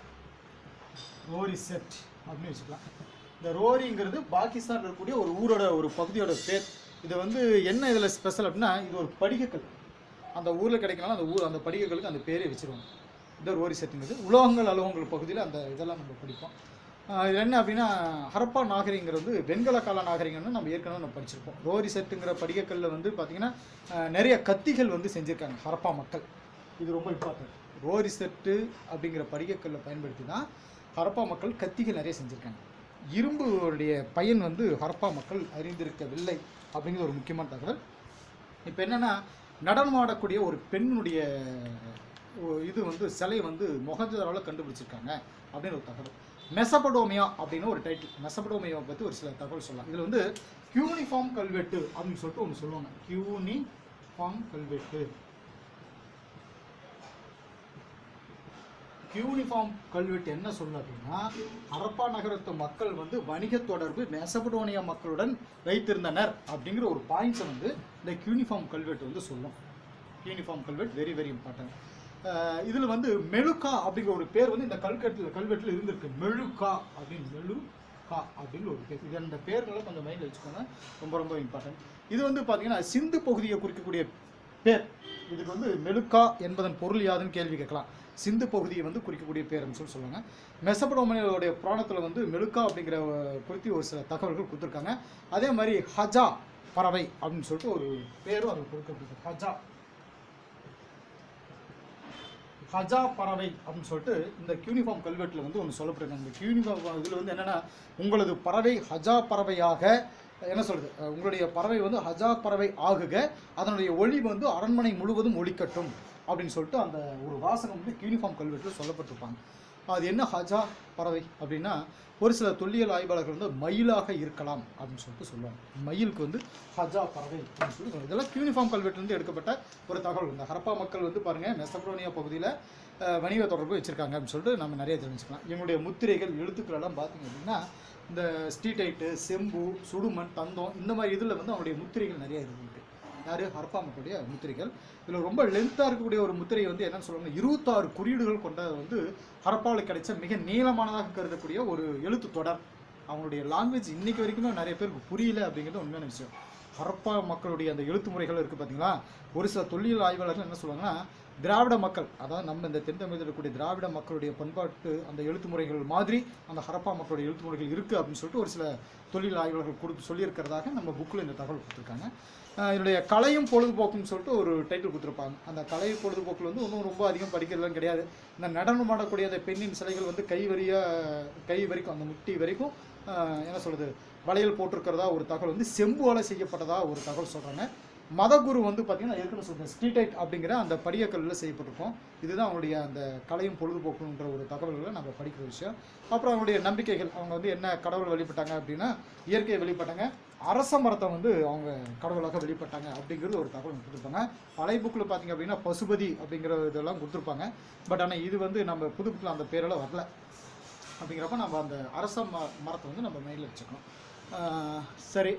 ரோரி செட் அப்படின்னு வச்சுக்கலாம் இந்த ரோரிங்கிறது பாகிஸ்தானில் இருக்கக்கூடிய ஒரு ஊரோட ஒரு பகுதியோட பேர் இது வந்து என்ன இதில் ஸ்பெஷல் அப்படின்னா இது ஒரு படிகக்கல் அந்த ஊரில் கிடைக்கனால அந்த ஊர் அந்த படிகக்கலுக்கு அந்த பேரே வச்சிருவாங்க இந்த ரோரி செட்டுங்கிறது உலோகங்கள் அலுவலகங்கள் பகுதியில் அந்த இதெல்லாம் நம்ம படிப்போம் ஆஹ் இது என்ன அப்படின்னா ஹரப்பா நாகரிகங்கிறது வந்து வெண்கல கால நாகரிகம்னு நம்ம ஏற்கனவே நம்ம படிச்சிருப்போம் ரோரி செட்டுங்கிற படிகக்கல்ல வந்து பார்த்திங்கன்னா ஆஹ் நிறைய கத்திகள் வந்து செஞ்சுருக்காங்க ஹரப்பா மக்கள் இது ரொம்ப இம்பார்ட்டன்ட் ரோரி செட்டு அப்படிங்கிற படிகக்கல்லை பயன்படுத்தி தான் ஹரப்பா மக்கள் கத்திகள் நிறைய செஞ்சுருக்காங்க இரும்புடைய பயன் வந்து ஹரப்பா மக்கள் அறிந்திருக்கவில்லை அப்படிங்கிற ஒரு முக்கியமான தகவல் இப்போ என்னன்னா நடனமாடக்கூடிய ஒரு பெண்ணுடைய ஒ- இது வந்து சிலை வந்து மொஹஞ்சதாரோவில் கண்டுபிடிச்சிருக்காங்க அப்படின்னு ஒரு தகவல் மெசபடோமியா அப்படின்னு ஒரு டைட்டில் மெசபடோமியாவை பற்றி ஒரு சில தகவல் சொல்லலாம் இதில் வந்து கியூனிஃபார்ம் கல்வெட்டு அப்படின்னு சொல்லிட்டு ஒன்று சொல்லுவாங்க கியூனிஃபார்ம் கல்வெட்டு யூனிஃபார்ம் கல்வெட்டு என்ன சொல்லும் அப்படின்னா ஹரப்பா நகரத்து மக்கள் வந்து வணிக தொடர்பு மெசபடோனியா மக்களுடன் வைத்திருந்தனர் அப்படிங்கிற ஒரு பாயிண்ட்ஸை வந்து இந்த யூனிஃபார்ம் கல்வெட்டு வந்து சொல்லும் யூனிஃபார்ம் கல்வெட் வெரி வெரி இம்பார்ட்டன்ட் இதில் வந்து மெழுகா அப்படிங்கிற ஒரு பேர் வந்து இந்த கல்கட்டில் கல்வெட்டில் இருந்திருக்கு மெழுகா அப்படின்னு மெழுகா அப்படின்னு ஒரு பேர் இது அந்த பேர்களை கொஞ்சம் மைண்டில் வச்சுக்கோங்க ரொம்ப ரொம்ப இம்பார்ட்டன்ட் இது வந்து பார்த்தீங்கன்னா சிந்து பகுதியை குறிக்கக்கூடிய பேர் இதுக்கு வந்து மெழுக்கா என்பதன் பொருள் யாதுன்னு கேள்வி கேட்கலாம் சிந்து பகுதியை வந்து குறிக்கக்கூடிய பேர்னு சொல்லி சொல்லுவாங்க மெசபடோமியோடைய புராணத்தில் வந்து மெழுக்கா அப்படிங்கிற அஹ், குறித்து ஒரு சில தகவல்கள் கொடுத்துருக்காங்க அதே மாதிரி ஹஜா பறவை அப்படின்னு சொல்லிட்டு ஒரு பேரும் அது கொடுக்கப்பட்டிருக்கு ஹஜா ஹஜா பறவை அப்படின்னு சொல்லிட்டு இந்த யூனிஃபார்ம் கல்வெட்டில் வந்து ஒன்று சொல்லப்பட்டிருக்காங்க இந்த யூனிஃபார்ம் இதில் வந்து என்னென்னா உங்களது பறவை ஹஜா பறவையாக என்ன சொல்றது அஹ் உங்களுடைய பறவை வந்து ஹஜா பறவை ஆகுக அதனுடைய ஒளி வந்து அரண்மனை முழுவதும் ஒலிக்கட்டும் அப்படின்னு சொல்லிட்டு அந்த ஒரு வாசகம் வந்து யூனிஃபார்ம் கல்வெட்டில் சொல்லப்பட்டிருப்பாங்க அது என்ன ஹஜா பறவை அப்படின்னா ஒரு சில தொல்லியல் ஆய்வாளர்கள் வந்து மயிலாக இருக்கலாம் அப்படின்னு சொல்லிட்டு சொல்லுவாங்க மயிலுக்கு வந்து ஹஜா பறவை அப்படின்னு சொல்லி சொல்லுவாங்க இதெல்லாம் யூனிஃபார்ம் கல்வெட்டிலிருந்து எடுக்கப்பட்ட ஒரு தகவல் இந்த ஹரப்பா மக்கள் வந்து பாருங்க மெசப்ரோனியா பகுதியில் அஹ், வணிக தொடர்பு வச்சிருக்காங்க அப்படின்னு சொல்லிட்டு நம்ம நிறைய தெரிஞ்சுக்கலாம் எங்களுடைய முத்திரைகள் எழுத்துக்கள் எல்லாம் பார்த்தீங்க அப்படின்னா இந்த ஸ்டீடைட்டு செம்பு சுடுமண் தந்தம் இந்த மாதிரி இதில் வந்து அவங்களுடைய முத்திரைகள் நிறைய இருக்குது யார் ஹரப்பா மக்களுடைய முத்திரைகள் இதில் ரொம்ப லென்த்தாக இருக்கக்கூடிய ஒரு முத்திரை வந்து என்னன்னு சொல்லுவாங்க இருபத்தாறு குறியீடுகள் கொண்ட வந்து ஹரப்பாவில் கிடைச்ச மிக நீளமானதாக கருதக்கூடிய ஒரு எழுத்து தொடர் அவங்களுடைய லாங்குவேஜ் இன்னைக்கு வரைக்குமே நிறைய பேருக்கு புரியல அப்படிங்கிறது உண்மையான விஷயம் ஹரப்பா மக்களுடைய அந்த எழுத்து முறைகள் இருக்குது பார்த்தீங்களா ஒரு சில தொல்லியல் ஆய்வாளர்கள் என்ன சொல்லுவாங்கன்னா திராவிட மக்கள் அதாவது நம்ம இந்த தென் தமிழகத்தில் இருக்கக்கூடிய திராவிட மக்களுடைய பண்பாட்டு அந்த எழுத்து முறைகள் மாதிரி அந்த ஹரப்பா மக்களுடைய எழுத்து முறைகள் இருக்குது அப்படின்னு சொல்லிட்டு ஒரு சில தொழில் ஆய்வாளர்கள் கொடுத்து சொல்லியிருக்கிறதாக நம்ம புக்கில் இந்த தகவல் கொடுத்துருக்காங்க ஆஹ் இதனுடைய கலையும் பொழுதுபோக்குன்னு சொல்லிட்டு ஒரு டைட்டில் கொடுத்துருப்பாங்க அந்த கலை பொழுதுபோக்கில் வந்து ஒன்றும் ரொம்ப அதிகம் படிக்கிறதுலாம் கிடையாது இந்த நடனம் ஆடக்கூடிய அந்த பெண்ணின் சிலைகள் வந்து கை வரியா கை வரைக்கும் அந்த முட்டி வரைக்கும் ஆஹ் என்ன சொல்கிறது வளையல் போட்டிருக்கிறதா ஒரு தகவல் வந்து செம்புவால செய்யப்பட்டதா ஒரு தகவல் சொல்கிறாங்க மதகுரு வந்து பார்த்தீங்கன்னா ஏற்கனவே சொல்கிறேன் ஸ்ட்ரீடைட் அப்படிங்கிற அந்த படியக்கல்லில் செய்யப்பட்டிருக்கும் இதுதான் அவங்களுடைய அந்த கலையும் பொழுதுபோக்குன்ற ஒரு தகவல்களை நம்ம படிக்கிற விஷயம் அப்புறம் அவங்களுடைய நம்பிக்கைகள் அவங்க வந்து என்ன கடவுள் வழிபட்டாங்க அப்படின்னா இயற்கையை வழிபட்டாங்க அரச மரத்தை வந்து அவங்க கடவுளாக வெளிப்பட்டாங்க அப்படிங்கிறது ஒரு தகவல் கொடுத்துருப்பாங்க பழைய புக்கில் பார்த்தீங்க அப்படின்னா பசுபதி அப்படிங்கிற இதெல்லாம் கொடுத்துருப்பாங்க பட் ஆனால் இது வந்து நம்ம புது புக்கில் அந்த பேரெல்லாம் வரல அப்படிங்கிறப்ப நம்ம அந்த அரச ம மரத்தை வந்து நம்ம மைண்டில் வச்சுக்கணும் ஆஹ் சரி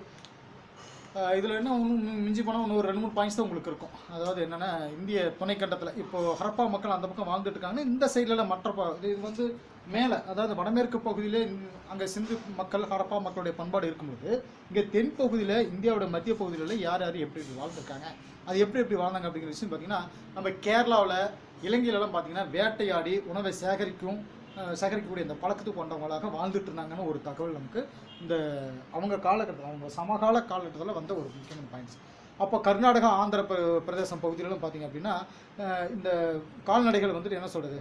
இதில் என்ன இன்னும் மிஞ்சி போனால் இன்னும் ஒரு ரெண்டு மூணு பாயிண்ட்ஸ் தான் உங்களுக்கு இருக்கும் அதாவது என்னென்னா இந்திய துணைக்கண்டத்தில் இப்போ ஹரப்பா மக்கள் அந்த பக்கம் வாழ்ந்துட்டு இருக்காங்க இந்த சைடில் மற்ற ப- இது வந்து மேலே அதாவது வடமேற்கு பகுதியிலே அங்கே சிந்து மக்கள் ஹரப்பா மக்களுடைய பண்பாடு இருக்கும்போது இங்கே தென் பகுதியில் இந்தியாவோட மத்திய பகுதியில் யார் யார் எப்படி எப்படி வாழ்ந்துருக்காங்க அது எப்படி எப்படி வாழ்ந்தாங்க அப்படிங்கிற விஷயம் பார்த்தீங்கன்னா நம்ம கேரளாவில் இலங்கையிலலாம் பார்த்தீங்கன்னா வேட்டையாடி உணவை சேகரிக்கும் அஹ், சேகரிக்கக்கூடிய இந்த பழக்கத்துக்கு கொண்டவங்களாக வாழ்ந்துட்டு இருந்தாங்கன்னு ஒரு தகவல் நமக்கு இந்த அவங்க காலகட்டத்தில் அவங்க சமகால காலகட்டத்தில் வந்த ஒரு முக்கியமான பாயிண்ட்ஸ் அப்போ கர்நாடகா ஆந்திர பிர- பிரதேசம் பகுதியிலலாம் பார்த்தீங்க அப்படின்னா அஹ், இந்த கால்நடைகள் வந்துட்டு என்ன சொல்கிறது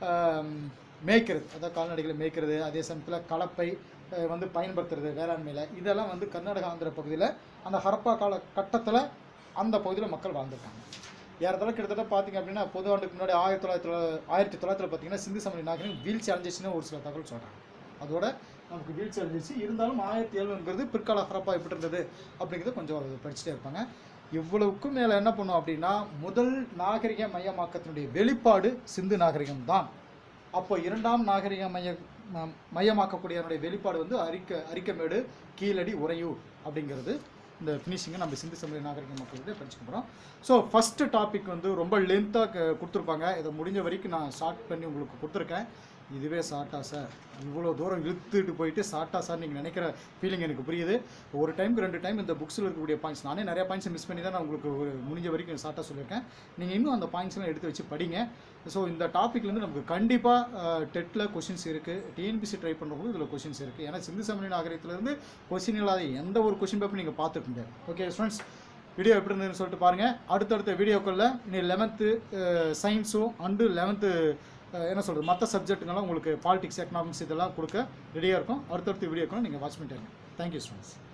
மேய்க்கிறது அதாவது கால்நடைகளை மேய்க்கிறது அதே சமயத்தில் கலப்பை அஹ், வந்து பயன்படுத்துறது வேளாண்மையில் இதெல்லாம் வந்து கர்நாடகா ஆந்திர பகுதியில் அந்த ஹரப்பா கால கட்டத்தில் அந்த பகுதியில் மக்கள் வாழ்ந்திருக்காங்க ஏறத்தாழ கிட்டத்தட்ட பார்த்தீங்க அப்படின்னா பொது ஆண்டுக்கு முன்னாடி ஆயிரத்தி தொள்ளாயிரத்தி தொள்ள- ஆயிரத்தி தொள்ளாயிரத்தில் பார்த்தீங்கன்னா சிந்து சமவெளி நாகரிகம் வீழ்ச்சி அடைஞ்சிச்சுன்னு ஒரு சில தகவல் சொல்கிறாங்க அதோட நமக்கு வீழ்ச்சி அடைஞ்சிச்சு இருந்தாலும் ஆயிரத்தி ஏழுங்கிறது பிற்கால ஹரப்பா எப்படி இருந்தது அப்படிங்கிறத கொஞ்சம் அது படிச்சுட்டே இருப்பாங்க இவ்வளவுக்கும் மேலே என்ன பண்ணும் அப்படின்னா முதல் நாகரிக மையமாக்கத்தினுடைய வெளிப்பாடு சிந்து நாகரிகம் தான் அப்போ இரண்டாம் நாகரிக மைய ம- மையமாக்கக்கூடிய அதனுடைய வெளிப்பாடு வந்து அரிக்க அரிக்கமேடு கீழடி உறையூர் அப்படிங்கிறது இந்த ஃபினிஷிங்கை நம்ம சிந்து சமய நாகரிக மக்கள்கிட்ட படிச்சுக்க போகிறோம் ஸோ ஃபஸ்ட்டு டாபிக் வந்து ரொம்ப லென்த்தாக கொடுத்துருப்பாங்க இதை முடிஞ்ச வரைக்கும் நான் ஷார்ட் பண்ணி உங்களுக்கு கொடுத்துருக்கேன் இதுவே ஷார்ட்டா சார் இவ்வளோ தூரம் இழுத்துட்டு போயிட்டு ஷார்ட்டா சார் நீங்கள் நினைக்கிற ஃபீலிங் எனக்கு புரியுது ஒரு டைம்க்கு ரெண்டு டைம் இந்த புக்ஸில் இருக்கக்கூடிய பாயிண்ட்ஸ் நானே நிறைய பாயிண்ட்ஸ் மிஸ் பண்ணி தான் நான் உங்களுக்கு ஒரு முடிஞ்ச வரைக்கும் ஷார்ட்டாக சொல்லியிருக்கேன் நீங்கள் இன்னும் அந்த பாயிண்ட்ஸ்லாம் எடுத்து வச்சு படிங்க ஸோ இந்த டாப்பிக்லேருந்து நமக்கு கண்டிப்பாக டெட்டில் கொஷின்ஸ் இருக்குது டிஎன்பிசி ட்ரை பண்ணுறவங்களும் இதில் கொஷின்ஸ் இருக்குது ஏன்னா சிந்து சமணி நாகரிகத்திலேருந்து கொஷின் இல்லாத எந்த ஒரு கொஷின் பேப்பர் நீங்கள் பார்த்துக்க முடியாது ஓகே ஃப்ரெண்ட்ஸ் வீடியோ எப்படி இருந்ததுன்னு சொல்லிட்டு பாருங்கள் அடுத்தடுத்த வீடியோக்களில் இனி லெவன்த்து சயின்ஸும் அண்டு லெவன்த்து என்ன சொல்கிறது மற்ற சப்ஜெக்ட்டுங்கெல்லாம் உங்களுக்கு பாலிடிக்ஸ் எக்கனாமிக்ஸ் இதெல்லாம் கொடுக்க ரெடியாக இருக்கும் அடுத்தடுத்த வீடியோக்களும் நீங்கள் வாட்ச் பண்ணிட்டு தேங்க்யூ ஸ்டூடெண்ட்ஸ்